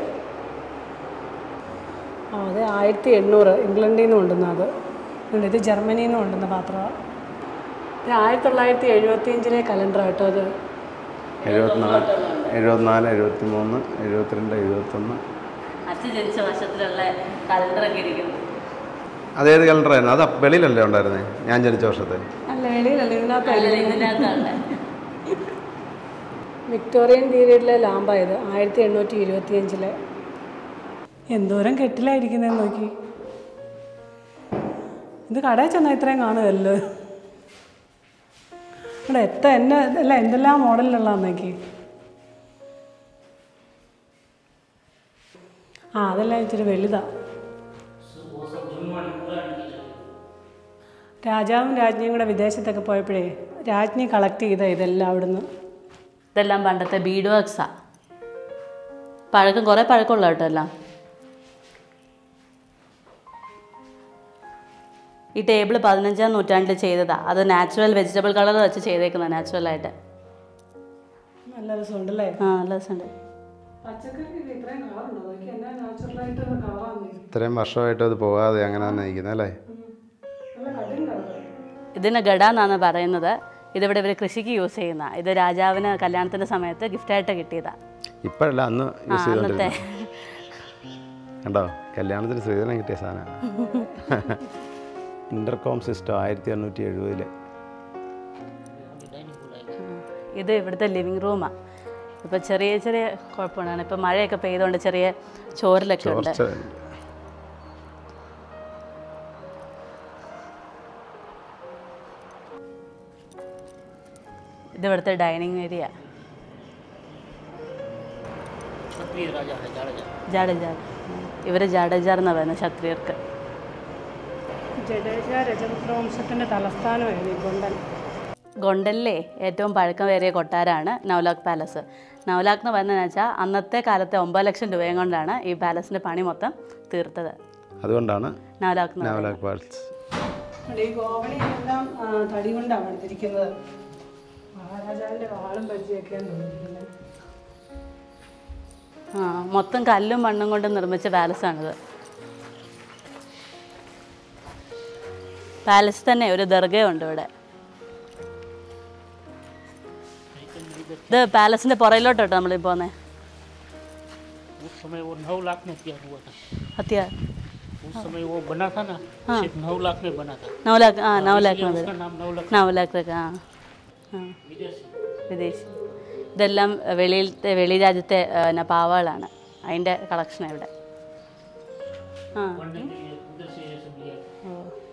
ആ അത് ആയിരത്തി എണ്ണൂറ് ഇംഗ്ലണ്ടിൽ നിന്ന് കൊണ്ടുവന്ന അത് ഉണ്ട്, ഇത് ജർമ്മനിയിൽ നിന്ന് കൊണ്ടുവന്ന പാത്രമാണ് ഇത് ആയിരത്തി തൊള്ളായിരത്തി എഴുപത്തി അഞ്ചിലെ കലണ്ടർ കേട്ടോ അത് എഴുപത്തിനാല് എഴുപത്തിനാല് എഴുപത്തി മൂന്ന് എഴുപത്തിരണ്ട് എഴുപത്തൊന്ന് അച്ഛൻ ജനിച്ച വർഷത്തിലുള്ള കലണ്ടറൊക്കെ ഇരിക്കുന്നു അതേത് കലണ്ടറായിരുന്നു അത് വെളിയിലല്ലേ ഉണ്ടായിരുന്നേ ഞാൻ ജനിച്ച വർഷത്തെ അല്ല വെളിയിലല്ല ഇതിനകത്ത് അല്ല ഇതിനകത്താണ് വിക്ടോറിയൻ പീരീഡിലെ ലാമ്പായത് ആയിരത്തി എണ്ണൂറ്റി ഇരുപത്തി അഞ്ചിലെ എന്തോരം കെട്ടിലായിരിക്കുന്നതെന്ന് നോക്കി ഇത് കടയിൽ ചെന്നാൽ ഇത്രയും കാണുമല്ലോ ഇവിടെ എത്ര എന്നെ അല്ല എന്തെല്ലാം മോഡലിലുള്ളതാന്ന് നോക്കി ആ അതെല്ലാം ഇച്ചിരി വലുതാ രാജാവും രാജ്ഞിയും കൂടെ വിദേശത്തൊക്കെ പോയപ്പോഴേ രാജ്ഞി കളക്ട് ചെയ്ത ഇതെല്ലാം അവിടുന്ന് ഇതെല്ലാം പണ്ടത്തെ ബീഡ് വർക്ക്സാ പഴക്കം കുറേ പഴക്കമുള്ള കേട്ടോ എല്ലാം ഈ ടേബിൾ പതിനഞ്ചാം നൂറ്റാണ്ടിൽ ചെയ്തതാ അത് നാച്ചുറൽ വെജിറ്റബിൾ കളർ വെച്ച് ചെയ്തേക്കുന്ന നാച്ചുറലായിട്ട് നല്ല രസമുണ്ടല്ലേ ആ നല്ല രസമുണ്ട് പച്ചക്കറിക്ക് ഇത്രയും കളറുണ്ടോ നോക്കി എന്നാ നാച്ചുറലായിട്ടുള്ള കളറാണ് ഇത്രയും വർഷമായിട്ട് അത് പോകാതെ അങ്ങനെ തന്നെ ഇരിക്കുന്നത് അല്ലേ നല്ല കടും കളർ ഇതിന് ഗഡ എന്നാണ് പറയുന്നത് ഇതിവിടെ ഇവർ കൃഷിക്ക് യൂസ് ചെയ്യുന്ന ഇത് രാജാവിന് കല്യാണത്തിൻ്റെ സമയത്ത് ഗിഫ്റ്റായിട്ട് കിട്ടിയതാ ഇപ്പോഴല്ല അന്ന് ആ യൂസ് അന്നത്തെ ചെയ്തോണ്ടിരുന്നത് കണ്ടോ കല്യാണത്തിന് സ്ത്രീധനം കിട്ടിയ സാധനമാണ് ഇന്റർകോം സിസ്റ്റം ആയിരത്തി എണ്ണൂറ്റി എഴുപതില് ഇത് ഇവിടുത്തെ ലിവിങ് റൂമാണ് ഇപ്പോൾ ചെറിയ ചെറിയ കുഴപ്പമാണ് ഇപ്പോൾ മഴയൊക്കെ പെയ്തുകൊണ്ട് ചെറിയ ചോറിലൊക്കെ ഉണ്ട് കുറച്ച് ഇത് ഇവിടുത്തെ ഡൈനിങ് ഏരിയ क्षत्रिय राजा है जाडेजा ജാഡേജാർ ഇവർ ജാഡേജാർ എന്നാണ് പറയുന്നത് ക്ഷത്രിയർക്ക് ജഡേജ രജപുത്രവംശത്തിന്റെ തലസ്ഥാനമായിരുന്നു ഈ ഗുണ്ടൻ ഗൊണ്ടലിലെ ഏറ്റവും പഴക്കമേറിയ കൊട്ടാരമാണ് നവലാഖ് പാലസ് നവലാഖ് എന്ന് പറയുന്നത് വെച്ചാൽ അന്നത്തെ കാലത്തെ ഒമ്പത് ലക്ഷം രൂപയും കൊണ്ടാണ് ഈ പാലസിൻ്റെ പണി മൊത്തം തീർത്തത് അതുകൊണ്ടാണ് നവലാഖ് എന്ന് പറയുന്നത്. നവലാഖ് പാൾസ് ഈ ഗോവണിയെല്ലാം ആ, തടി കൊണ്ടാണ് പണിതിരിക്കുന്നത് മഹാരാജാവിന്റെ വാളും ബജ്ജിയൊക്കെയാണ് തോന്നിയിരിക്കുന്നത് ആ മൊത്തം കല്ലും മണ്ണും കൊണ്ട് നിർമ്മിച്ച പാലസാണിത് പാലസ് തന്നെ ഒരു ദർഗയുണ്ട് ഇവിടെ ഇത് പാലസിന്റെ പുറയിലോട്ടോ നമ്മൾ പോന്നെ उस समय वो नौ लाख में किया हुआ था ഹത്യ उस समय वो बना था ना सिर्फ नौ लाख में बना था നവലാഖ് ആ നവലാഖ് മതി उसका नाम नौ लाख നവലാഖ് ആ ആ വിദേശി ഇതെല്ലാം വെളിയിലത്തെ വെളി രാജ്യത്തെ ആ, പിന്നെ പാവകളാണ് അതിൻ്റെ കളക്ഷനാണ് ഇവിടെ ആ बनने के लिए उधर से ये सब लिया ഓ.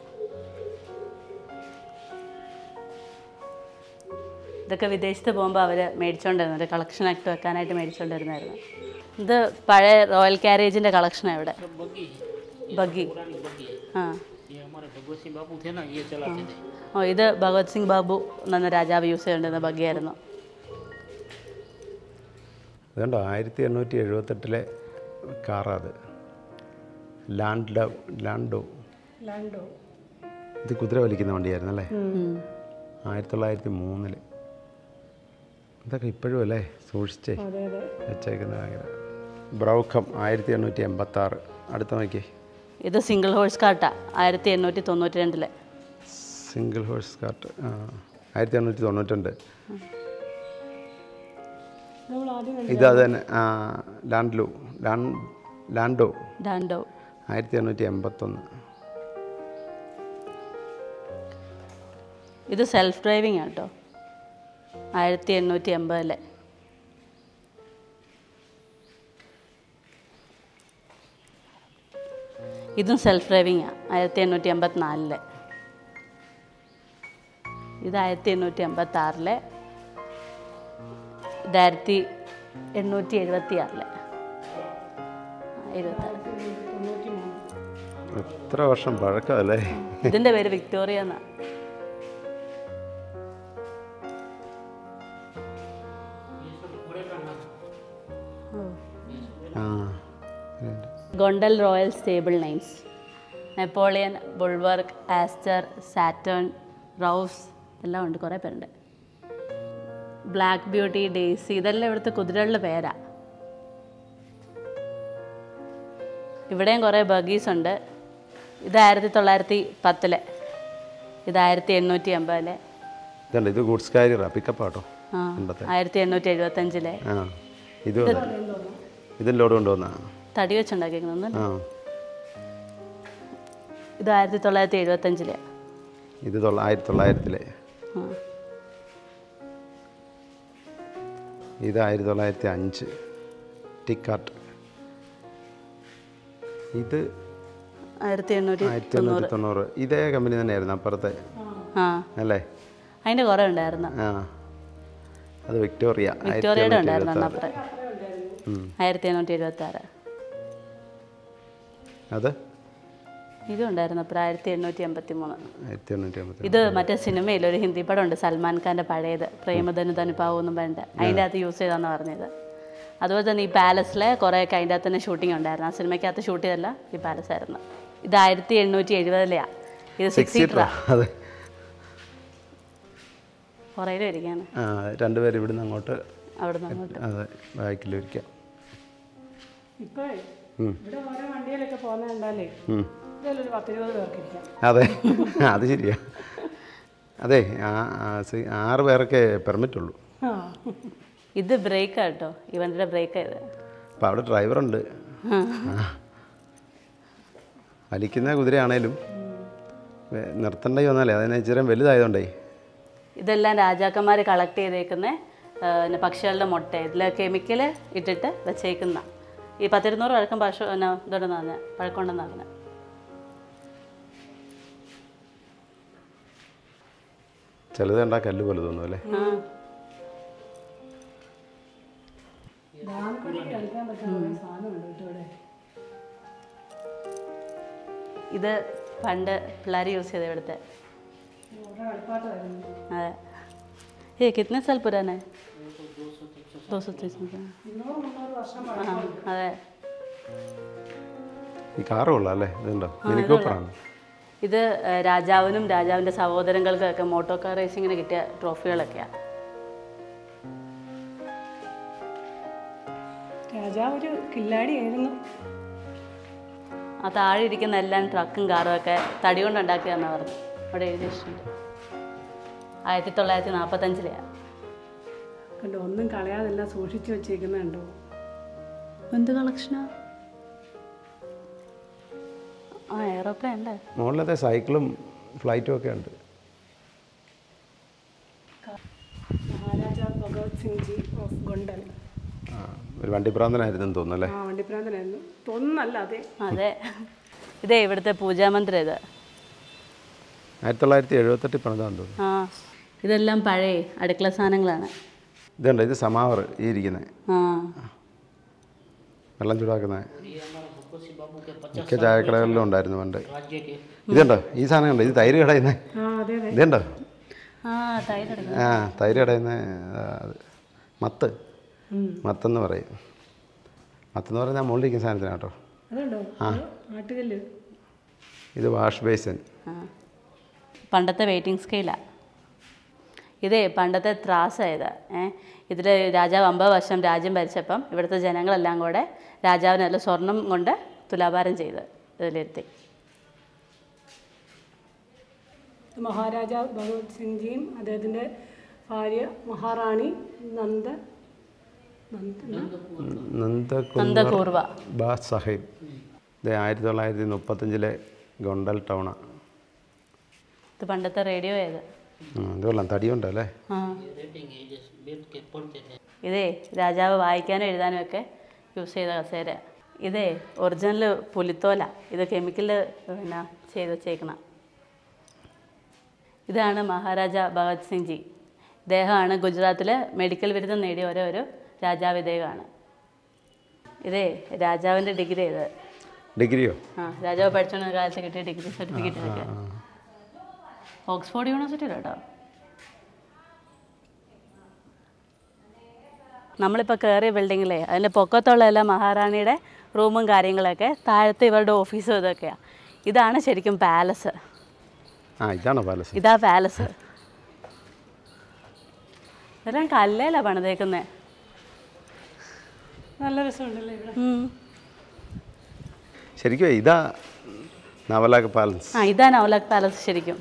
ഇതൊക്കെ വിദേശത്ത് പോകുമ്പോൾ അവർ മേടിച്ചുകൊണ്ടിരുന്നത് ഒരു കളക്ഷനായിട്ട് വെക്കാനായിട്ട് മേടിച്ചുകൊണ്ടിരുന്നായിരുന്നു ഇത് പഴയ റോയൽ കാരേജിൻ്റെ കളക്ഷനാണ് ഇവിടെ सब बग्गी है ബഗ്ഗി पुरानी बग्गी है ആ ये हमारे भगवत सिंह बाबू थे ना ये चलाते थे ഓ ഇത് ഭഗവത് സിംഗ് ബാബു എന്ന രാജാവ് യൂസ് ചെയ്തുകൊണ്ടിരുന്ന ബഗ്ഗിയായിരുന്നു അതുകൊണ്ടോ ആയിരത്തി എണ്ണൂറ്റി എഴുപത്തെട്ടിലെ കാറാത് ലാൻഡ് ലാൻഡോ ലാൻഡോ ഇത് കുതിര വലിക്കുന്ന വണ്ടിയായിരുന്നു അല്ലേ ഉം. ആയിരത്തി തൊള്ളായിരത്തി മൂന്നില് ഇതൊക്കെ ഇപ്പോഴും അല്ലേ സൂക്ഷിച്ചേ അതെ അതെ വെച്ചേക്കുന്നത് ഭയങ്കര ബ്രൗക്കം ആയിരത്തി എണ്ണൂറ്റി എൺപത്തി ആറ് അടുത്ത നോക്കിയേ ഇത് സിംഗിൾ ഹോഴ്സ് കാട്ടാ ആയിരത്തി എണ്ണൂറ്റി തൊണ്ണൂറ്റി രണ്ടിലെ സിംഗിൾ ഹോഴ്സ് കാർട്ട് ആ ആയിരത്തി എണ്ണൂറ്റി തൊണ്ണൂറ്റുണ്ട് നമ്മൾ ആദ്യം ഇത് അത് തന്നെ ആ, ലാൻഡ്ലു ലാൻ ലാൻഡോ ഡാൻഡോ ആയിരത്തി എണ്ണൂറ്റി എൺപത്തൊന്ന് ഇത് സെൽഫ് ഡ്രൈവിംഗ് ആണ് കേട്ടോ ആയിരത്തി എണ്ണൂറ്റി എൺപതിലെ ഇതും സെൽഫ് ഡ്രൈവിംഗ് ആണ് ആയിരത്തി എണ്ണൂറ്റി എൺപത്തിനാലിലെ ഇത് ആയിരത്തി എണ്ണൂറ്റി എൺപത്തി ആറിലെ ഇതായിരത്തി എണ്ണൂറ്റി എഴുപത്തി ആറിലെ എഴുപത്തി ആറ് എത്ര വർഷം പഴക്കമല്ലേ ഇതിൻ്റെ പേര് വിക്ടോറിയ എന്നാ ആ Gondal royal stable names Napoleon ബുൾവർഗ് ആസ്റ്റർ സാറ്റേൺ റൗസ് എല്ലാം ഉണ്ട് കുറേ പേരുണ്ട് ബ്ലാക്ക് ബ്യൂട്ടി ഡേസി ഇതെല്ലാം ഇവിടുത്തെ കുതിരകളുടെ പേരാ ഇവിടെയും കുറേ ബഗീസ് ഉണ്ട് ഇത് ആയിരത്തി തൊള്ളായിരത്തി പത്തിലെ ഇത് ആയിരത്തി എണ്ണൂറ്റി എൺപതിലെ ഇതുണ്ട് ഇത് ഗുഡ്സ് കാരിയറാ പിക്കപ്പ് ആട്ടോ ആ പണ്ടത്തെ ആയിരത്തി എണ്ണൂറ്റി എഴുപത്തഞ്ചിലെ ആ ഇതും അതെ ഇതും ലോഡ് കൊണ്ടുവന്നാ തടി വെച്ചുണ്ടാക്കിയിരിക്കുന്നത് ആ ഇത് ആയിരത്തി തൊള്ളായിരത്തി എഴുപത്തഞ്ചിലെ ഇത് തൊള്ള ആയിരത്തി തൊള്ളായിരത്തിലെ ആ ഇത് ആയിരത്തി തൊള്ളായിരത്തി അഞ്ച് ടിക്കാട്ട് ഇത് ആയിരത്തി എണ്ണൂറ്റി ആയിരത്തി എണ്ണൂറ്റി തൊണ്ണൂറ് ഇതേ കമ്പനി തന്നെയായിരുന്നു അപ്പുറത്തെ ആ അല്ലേ അതിൻ്റെ കുറേ ഉണ്ടായിരുന്നു ആ അത് വിക്ടോറിയ ആയിരത്തി വിക്ടോറിയയുടെ എണ്ണൂറ്റി ഉണ്ടായിരുന്നു എഴുപത്തി അന്നപ്പുറം ഉം. ആയിരത്തി എണ്ണൂറ്റി എഴുപത്തി ആറ് അത് ഇതും ഉണ്ടായിരുന്നു അപ്പോൾ ആയിരത്തി എണ്ണൂറ്റി എൺപത്തി മൂന്ന് ആയിരത്തി എണ്ണൂറ്റി അമ്പത്തി ഇത് മറ്റേ സിനിമയിൽ ഒരു ഹിന്ദി പടം ഉണ്ട് സൽമാൻ ഖാൻ്റെ പഴയത് പ്രേമധനു തനുപാവും എന്നും പറഞ്ഞിട്ട് അതിൻ്റെ അകത്ത് യൂസ് ചെയ്താന്ന് പറഞ്ഞത് അതുപോലെ തന്നെ ഈ പാലസിലെ കുറേയൊക്കെ അതിൻ്റെ അകത്ത് തന്നെ ഷൂട്ടിംഗ് ഉണ്ടായിരുന്നു ആ സിനിമയ്ക്കകത്ത് ഷൂട്ട് ചെയ്തല്ല ഈ പാലസ് ആയിരുന്നു ഇത് ആയിരത്തി എണ്ണൂറ്റി എഴുപതിലെയാണ് ഇത് സിക്സ് സീറ്ററാ അതെ പുറയിലും ഇരിക്കാണ് ആ രണ്ടുപേരും ഇവിടുന്ന് അങ്ങോട്ട് അവിടെ നിന്ന് അങ്ങോട്ട് അതെ ബാക്കിലിരിക്കാം ഇപ്പോഴേ ഇവിടെ ഓരോ വണ്ടിയിലൊക്കെ പോകുന്ന കണ്ടാലേ ഇതിലൊരു പത്തിരുപത് പേർക്ക് ഇരിക്കാം അതെ അത് ശരിയാ അതെ ആ ആ, സി- ആറ് പേരൊക്കെ പെർമിറ്റ് ഉള്ളൂ ആ ഇത് ബ്രേക്കാ കേട്ടോ ഈ വണ്ടിയുടെ ബ്രേക്കാ ഇത് അപ്പോൾ അവിടെ ഡ്രൈവറുണ്ട് ആ. വലിക്കുന്ന കുതിരയാണേലും വേ- നിർത്തണ്ടേ വന്നാലേ അതിനെ ഇച്ചിരി വലുതായതുകൊണ്ടേ ഇതെല്ലാം രാജാക്കന്മാർ കളക്ട് ചെയ്തേക്കുന്ന പിന്നെ പക്ഷികളുടെ മുട്ട ഇതിൽ കെമിക്കൽ ഇട്ടിട്ട് വെച്ചേക്കുന്ന ഈ പത്തിരുന്നൂറ് പഴക്കം പശു പിന്നെ ഇതുണ്ടെന്ന് പറഞ്ഞാൽ പഴക്കമുണ്ടെന്ന് പറഞ്ഞാൽ ചിലത് കണ്ടാൽ കല്ല് പോലെ തോന്നും അല്ലേ കളിക്കാൻ പറ്റുന്ന കുറേ സാധനമുണ്ട് കേട്ടോ ഇവിടെ ഇത് പണ്ട് പിള്ളേർ യൂസ് ചെയ്ത ഇവിടുത്തെ ഓരോ കളിപ്പാട്ടമായിരുന്നു അതെ ഏ കിतने साल पुराना है दो सौ तीस ഇരുന്നൂറ് മുന്നൂറ് വർഷം ആ അതെ ഈ കാറ് കൊള്ളാം അല്ലേ ഇതുണ്ടോ മിനി കൂപ്പറാണ് ഇത് ഏഹ്, രാജാവിനും രാജാവിൻ്റെ സഹോദരങ്ങൾക്കൊക്കെ മോട്ടോ കാർ റേസിങ്ങിന് കിട്ടിയ ട്രോഫികളൊക്കെയാണ് രാജാവ് ഒരു കില്ലാടിയായിരുന്നു ആ താഴെ ഇരിക്കുന്ന എല്ലാം ട്രക്കും കാറും ഒക്കെ തടി കൊണ്ട് ഉണ്ടാക്കിയതെന്നാണ് പറഞ്ഞു അവിടെ എഴുതി വെച്ചിട്ടുണ്ട് ആയിരത്തി തൊള്ളായിരത്തി നാൽപ്പത്തഞ്ചിലെയാണ് കണ്ടോ ഒന്നും കളയാതെല്ലാം സൂക്ഷിച്ചു വെച്ചേക്കുന്ന കണ്ടോ എന്ത് കളക്ഷനാ ആ എയറോപ്ലെയിൻ അല്ലേ മുകളിലത്തെ സൈക്കിളും ഫ്ലൈറ്റും ഒക്കെ ഉണ്ട് മഹാരാജാ ഭഗവത് സിംഗ് ജി ഓഫ് ഗൊണ്ടൽ ആ, ഒരു വണ്ടിപ്രാന്തനായിരുന്നു തോന്നുന്നു അല്ലേ ആ വണ്ടിപ്രാന്തനായിരുന്നു തോന്നുന്നല്ല അതെ അതെ ഇതേ ഇവിടുത്തെ പൂജാമന്ത്രം ഇത് ആയിരത്തി തൊള്ളായിരത്തി എഴുപത്തെട്ടിൽ പണിതാന്ന് തോന്നുന്നു ആ ഇതെല്ലാം പഴയ അടുക്കള സാധനങ്ങളാണ് ഇതുണ്ട് ഇത് സമാവർ ഈ ഇരിക്കുന്നത് ആ വെള്ളം ചൂടാക്കുന്ന മിക്ക ചായക്കടകളിലും ഉണ്ടായിരുന്നു പണ്ട് ഇതുണ്ടോ ഈ സാധനം കണ്ടോ ഇത് തൈര് കടയുന്ന ആ അതെ അതെ ഇതുണ്ടോ ആ തൈരെടുക്കും ആ തൈര് കടയുന്ന മത്ത് മത്തെന്ന് പറയും മത്തെന്ന് പറഞ്ഞാൽ മുകളിലിരിക്കുന്ന സാധനത്തിന് കേട്ടോ അതുണ്ടോ ആട്ടുകല്ല് ഇത് വാഷ് ബേസിൻ ആ പണ്ടത്തെ വെയിറ്റിംഗ് സ്കെയിലാണ് ഇതേ പണ്ടത്തെ ത്രാസായത് ഏ ഇതിൽ രാജാവ് അമ്പത് വർഷം രാജ്യം ഭരിച്ചപ്പം ഇവിടുത്തെ ജനങ്ങളെല്ലാം കൂടെ രാജാവിനെല്ലാം സ്വർണം കൊണ്ട് തുലാഭാരം ചെയ്ത് ഇതിലിരുത്തി മഹാരാജാ ഭഗവത് സിംഗ് ജിയും അദ്ദേഹത്തിൻ്റെ ഭാര്യ മഹാറാണി നന്ദ നന്ദ നന്ദകുമാർ നന്ദകൂർവ ബാ സാഹിബ് ഇത് ആയിരത്തി തൊള്ളായിരത്തി മുപ്പത്തഞ്ചിലെ ഗൊണ്ടൽ ടൗണാണ് ഇത് പണ്ടത്തെ റേഡിയോ ഏത് ഇത് കൊള്ളാം തടിയുണ്ടല്ലേ ആ ഇതേ രാജാവ് വായിക്കാനും എഴുതാനും ഒക്കെ യൂസ് ചെയ്ത കസേര ഇതേ ഒറിജിനൽ പുലിത്തോല ഇത് കെമിക്കൽ പിന്നെ ചെയ്ത് വെച്ചേക്കണം ഇതാണ് മഹാരാജ ഭഗത് സിംഗ് ജി ഇദ്ദേഹമാണ് ഗുജറാത്തിൽ മെഡിക്കൽ ബിരുദം നേടിയ ഒരേ ഒരു രാജാവ് ഇദ്ദേഹമാണ് ഇതേ രാജാവിൻ്റെ ഡിഗ്രി ഇത് ഡിഗ്രിയോ ആ രാജാവ് പഠിച്ചുകൊണ്ട കാലത്ത് കിട്ടിയ ഡിഗ്രി സർട്ടിഫിക്കറ്റ് ഒക്കെ ഓക്സ്ഫോർഡ് യൂണിവേഴ്സിറ്റിയിൽ കേട്ടോ നമ്മളിപ്പോൾ കയറിയ ബിൽഡിങ്ങിലേ അതിൻ്റെ പൊക്കത്തുള്ള എല്ലാ മഹാറാണിയുടെ റൂമും കാര്യങ്ങളൊക്കെ താഴത്തെ ഇവരുടെ ഓഫീസും ഇതൊക്കെയാണ് ഇതാണ് ശരിക്കും പാലസ് ആ ഇതാണോ പാലസ് ഇതാ പാലസ് ഇതെല്ലാം കല്ലേലാണ് പണിതേക്കുന്നത് നല്ല രസമുണ്ടല്ലേ ഇവിടെ ശരിക്കും ഇതാ നവലാഖ് പാലസ് ആ ഇതാ നവലക് പാലസ് ശരിക്കും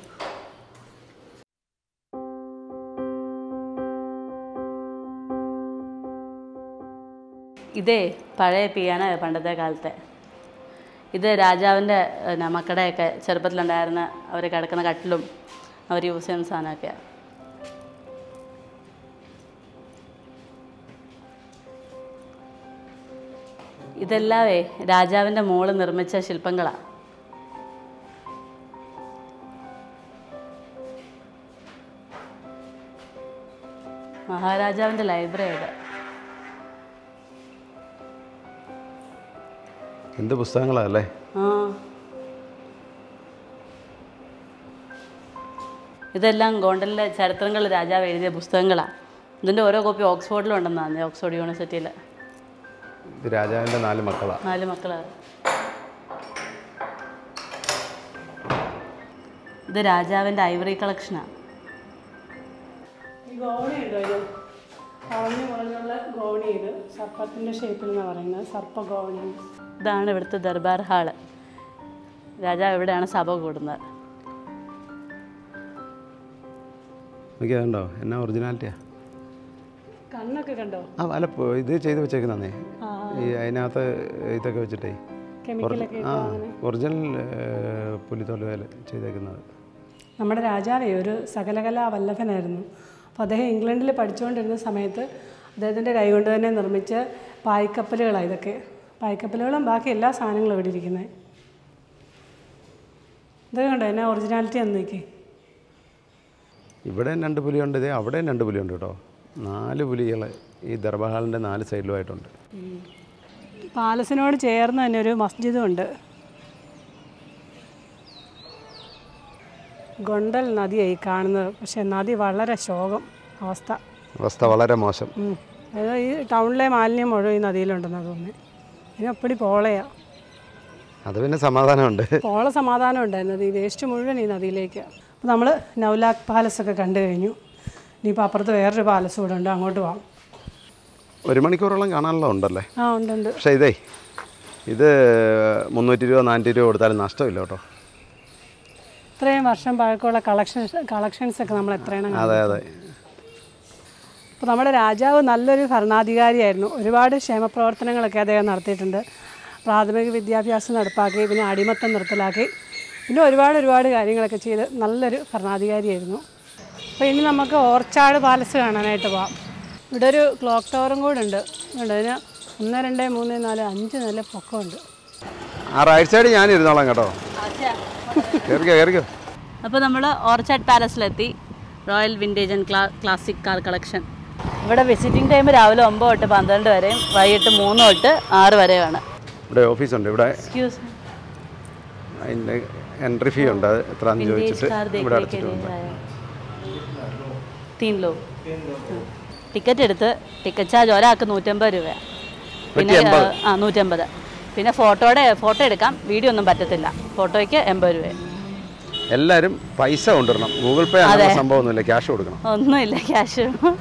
ഇതേ പഴയ പിയാനോ പണ്ടത്തെ കാലത്തെ ഇത് രാജാവിൻ്റെ പിന്നെ മക്കളുടെയൊക്കെ ചെറുപ്പത്തിലുണ്ടായിരുന്ന അവർ കിടക്കുന്ന കട്ടിലും അവർ യൂസ് ചെയ്യുന്ന സാധനമൊക്കെയാണ് ഇതെല്ലാവേ രാജാവിൻ്റെ മോള് നിർമ്മിച്ച ശില്പങ്ങളാണ് മഹാരാജാവിൻ്റെ ലൈബ്രറി ഇത് എന്ത് പുസ്തകങ്ങളാ അല്ലേ ആ ഇതെല്ലാം ഗോണ്ടലിലെ ചരിത്രങ്ങൾ രാജാവ് എഴുതിയ പുസ്തകങ്ങളാണ് ഇതിൻ്റെ ഓരോ കോപ്പി ഓക്സ്ഫോർഡിലുണ്ടെന്നാണ് ഓക്സ്ഫോർഡ് യൂണിവേഴ്സിറ്റിയിൽ ഇത് രാജാവിൻ്റെ നാല് മക്കളാണ് നാല് മക്കളാണ് ഇത് രാജാവിൻ്റെ ഐവറി കളക്ഷനാണ് ഈ ഗോവണി ഉണ്ടോ ഇത് വളഞ്ഞു വളഞ്ഞുള്ള ഗോവണി ഇത് സർപ്പത്തിൻ്റെ ഷേപ്പിൽ എന്നാണ് പറയുന്നത് സർപ്പ ഗോവണി ഇതാണ് ഇവിടുത്തെ ദർബാർ ഹാള് രാജാവ് ഇവിടെയാണ് സഭ കൂടുന്നത് നോക്കിയാ കണ്ടോ എന്നാ ഒറിജിനാലിറ്റിയാ കണ്ണൊക്കെ കണ്ടോ ആ അല്ല പോ- ഇത് ചെയ്ത് വെച്ചേക്കുന്നേ ഈ അതിനകത്ത് ഇതൊക്കെ വെച്ചിട്ടേ കെമിക്കലൊക്കെ ആ ഒറിജിനൽ പുലിത്തോല് വേല ചെയ്തേക്കുന്നത് നമ്മുടെ രാജാവേ ഒരു സകലകലാ വല്ലഭനായിരുന്നു അപ്പോൾ അദ്ദേഹം ഇംഗ്ലണ്ടിൽ പഠിച്ചുകൊണ്ടിരുന്ന സമയത്ത് അദ്ദേഹത്തിൻ്റെ കൈകൊണ്ട് തന്നെ നിർമ്മിച്ച പായ്ക്കപ്പലുകളാണ് ഇതൊക്കെ പായ്ക്കപ്പലുകളും ബാക്കി എല്ലാ സാധനങ്ങളും ഇവിടെ ഇരിക്കുന്നത് ഇതൊക്കെ കണ്ടോ എന്നാ ഒറിജിനാലിറ്റി എന്ന് നോക്കി ഇവിടെയും രണ്ട് പുലിയുണ്ട് ഇതേ അവിടെയും രണ്ട് പുലിയുണ്ട് കേട്ടോ നാല് പുലികൾ ഈ ദർബഹാളിൻ്റെ നാല് സൈഡിലുമായിട്ടുണ്ട് പാലസിനോട് ചേർന്ന് തന്നെ ഒരു മസ്ജിദും ഉണ്ട് ഗൊണ്ടൽ നദിയായി കാണുന്നത് പക്ഷേ നദി വളരെ ശോകം അവസ്ഥ അവസ്ഥ വളരെ മോശം ഉം. അതായത് ഈ ടൗണിലെ മാലിന്യം മുഴുവൻ ഈ നദിയിലുണ്ടെന്നാണ് തോന്നുന്നത് ഇതിനപ്പടി പോളയാ അത് പിന്നെ സമാധാനമുണ്ട് പോള സമാധാനം ഉണ്ടായിരുന്നത് ഈ വേസ്റ്റ് മുഴുവൻ ഈ നദിയിലേക്ക് അപ്പോൾ നമ്മൾ നൗലാഖ് പാലസ് ഒക്കെ കണ്ടു കഴിഞ്ഞു ഇനിയിപ്പോൾ അപ്പുറത്ത് വേറൊരു പാലസ് കൂടെ ഉണ്ട് അങ്ങോട്ട് പോകാം ഒരു മണിക്കൂറോളം കാണാനുള്ള ഉണ്ടല്ലേ ആ ഉണ്ട് ഉണ്ട് പക്ഷേ ഇതേ ഇത് മുന്നൂറ്റി രൂപ നാനൂറ്റി രൂപ കൊടുത്താലും നഷ്ടമില്ല കേട്ടോ ഇത്രയും വർഷം പഴക്കമുള്ള കളക്ഷൻസ് കളക്ഷൻസ് ഒക്കെ നമ്മൾ എത്രയാണ് അതെ അതെ അപ്പോൾ നമ്മുടെ രാജാവ് നല്ലൊരു ഭരണാധികാരിയായിരുന്നു ഒരുപാട് ക്ഷേമപ്രവർത്തനങ്ങളൊക്കെ അദ്ദേഹം നടത്തിയിട്ടുണ്ട് പ്രാഥമിക വിദ്യാഭ്യാസം നടപ്പാക്കി പിന്നെ അടിമത്തം നിർത്തലാക്കി പിന്നെ ഒരുപാട് ഒരുപാട് കാര്യങ്ങളൊക്കെ ചെയ്ത് നല്ലൊരു ഭരണാധികാരിയായിരുന്നു അപ്പോൾ ഇനി നമുക്ക് ഓർച്ചാട് പാലസ് കാണാനായിട്ട് പോവാം ഇവിടെ ഒരു ക്ലോക്ക് ടവറും കൂടെ ഉണ്ട് ഉണ്ട് അതിന് ഒന്ന് രണ്ട് മൂന്ന് നാല് അഞ്ച് നില പൊക്കമുണ്ട് ആ റൈറ്റ് സൈഡ് ഞാൻ ഇരുന്നോളാം കേട്ടോ കയറിക്കോ കയറിക്കോ അപ്പോൾ നമ്മൾ ഓർച്ചാഡ് പാലസിലെത്തി royal vintage and cla classic car collection ഇവിടെ വിസിറ്റിംഗ് ടൈം രാവിലെ ഒമ്പത് തൊട്ട് പന്ത്രണ്ട് വരെയും വൈകിട്ട് മൂന്ന് തൊട്ട് ആറ് വരെയാണ് ഇവിടെ ഓഫീസുണ്ട് ഇവിടെ എക്സ്ക്യൂസ് അതിൻ്റെ എൻട്രി ഫീ ഉണ്ട് അത് എത്രയാണെന്ന് विंटेज ചോദിച്ചിട്ട് कार ഇവിടെ देखने के അടച്ചിട്ട് लिए ഉണ്ട് आया तीन लोग ടിക്കറ്റ് എടുത്ത് ടിക്കറ്റ് ചാർജ് ഒരാൾക്ക് നൂറ്റമ്പത് രൂപയാണ് പിന്നെ എൺപത്. ആ നൂറ്റമ്പത് പിന്നെ ഫോട്ടോയുടെ ഫോട്ടോ എടുക്കാം വീഡിയോ ഒന്നും പറ്റത്തില്ല ഫോട്ടോയ്ക്ക് എൺപത് രൂപ എല്ലാവരും പൈസ കൊണ്ടുവരണം ഗൂഗിൾ പേ അങ്ങനെ സംഭവമൊന്നുമില്ല ക്യാഷ് കൊടുക്കണം ഒന്നുമില്ല ക്യാഷ്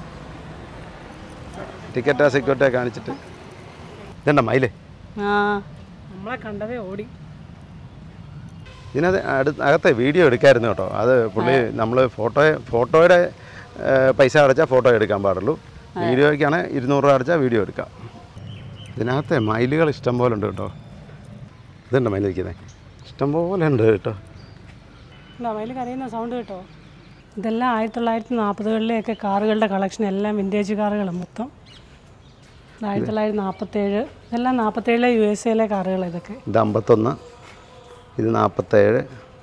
ടിക്കറ്റ് സെക്യൂരിറ്റി കാണിച്ചിട്ട് ഇതണ്ട മയില് ആ നമ്മളെ കണ്ടതേ ഓടി ഇതിനകത്ത് അടുത്ത് അകത്തെ വീഡിയോ എടുക്കായിരുന്നു കേട്ടോ അത് പുള്ളി നമ്മൾ ഫോട്ടോ ഫോട്ടോയുടെ ഏ, പൈസ അടച്ചാൽ ഫോട്ടോ എടുക്കാൻ പാടുള്ളൂ വീഡിയോയ്ക്കാണ് ഇരുന്നൂറ് രൂപ അടച്ചാൽ വീഡിയോ എടുക്കാം ഇതിനകത്തെ മയിലുകൾ ഇഷ്ടം പോലെ ഉണ്ട് കേട്ടോ ഇതുണ്ട് മയിൽ ഇരിക്കുന്നത് ഇഷ്ടം പോലെ ഉണ്ട് കേട്ടോ മയിൽ കരയുന്ന സൗണ്ട് കേട്ടോ ഇതെല്ലാം ആയിരത്തി തൊള്ളായിരത്തി നാൽപ്പതുകളിലെയൊക്കെ കാറുകളുടെ കളക്ഷൻ എല്ലാം വിൻറ്റേജ് കാറുകൾ മൊത്തം ഇത് ആയിരത്തി തൊള്ളായിരത്തി നാൽപ്പത്തേഴ് ഇതെല്ലാം നാൽപ്പത്തേഴിലെ യു എസ് എയിലെ കാറുകൾ ഇതൊക്കെ ഇത് അമ്പത്തൊന്ന് ഇത് നാൽപ്പത്തേഴ്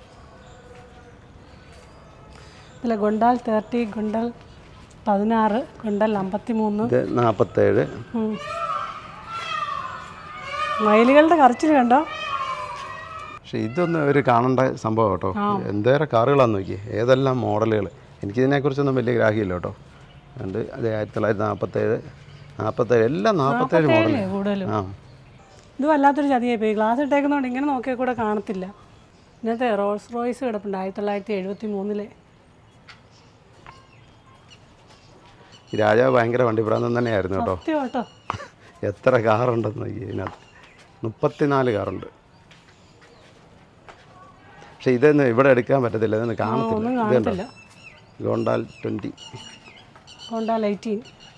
ഇതിൽ ഗുണ്ടൽ തേർട്ടി ഗുണ്ടൽ പതിനാറ് ഗുണ്ടൽ അമ്പത്തി മൂന്ന് ഇത് നാൽപ്പത്തേഴ് ഉം. മയിലുകളുടെ കറച്ചിൽ കണ്ടോ പക്ഷെ ഇതൊന്നും ഒരു കാണേണ്ട സംഭവം കേട്ടോ എന്തേറെ കാറുകളാന്ന് നോക്കി ഏതെല്ലാം മോഡലുകൾ എനിക്കിതിനെക്കുറിച്ചൊന്നും വലിയ ഗ്രാഹ്യമില്ല കേട്ടോ അതുകൊണ്ട് അത് ആയിരത്തി തൊള്ളായിരത്തി നാൽപ്പത്തേഴ് നാൽപ്പത്തേഴ് എല്ലാം നാൽപ്പത്തേഴ് മോഡൽ ഏഴ് കൂടുതലും ആ ഇത് വല്ലാത്തൊരു ചതിയായി പോയി ഗ്ലാസ് ഇട്ടേക്കുന്നതുകൊണ്ട് ഇങ്ങനെ നോക്കിയാൽ കൂടെ കാണത്തില്ല ഇന്നത്തെ റോൾസ് റോയ്സ് കിടപ്പുണ്ട് ആയിരത്തി തൊള്ളായിരത്തി എഴുപത്തി മൂന്നിലെ ഈ രാജാവ് ഭയങ്കര വണ്ടിപ്രാന്തം തന്നെയായിരുന്നു കേട്ടോ സത്യം കേട്ടോ എത്ര കാറുണ്ടെന്ന് നോക്കി ഇതിനകത്ത് മുപ്പത്തിനാല് കാറുണ്ട് പക്ഷെ ഇതൊന്നും ഇവിടെ എടുക്കാൻ പറ്റത്തില്ല ഇതൊന്നും കാണത്തില്ല ഒന്നും ഇതുണ്ടോ കാണത്തില്ല ഗോണ്ടാൽ ട്വൻറ്റി ഗോണ്ടാൽ എയ്റ്റീൻ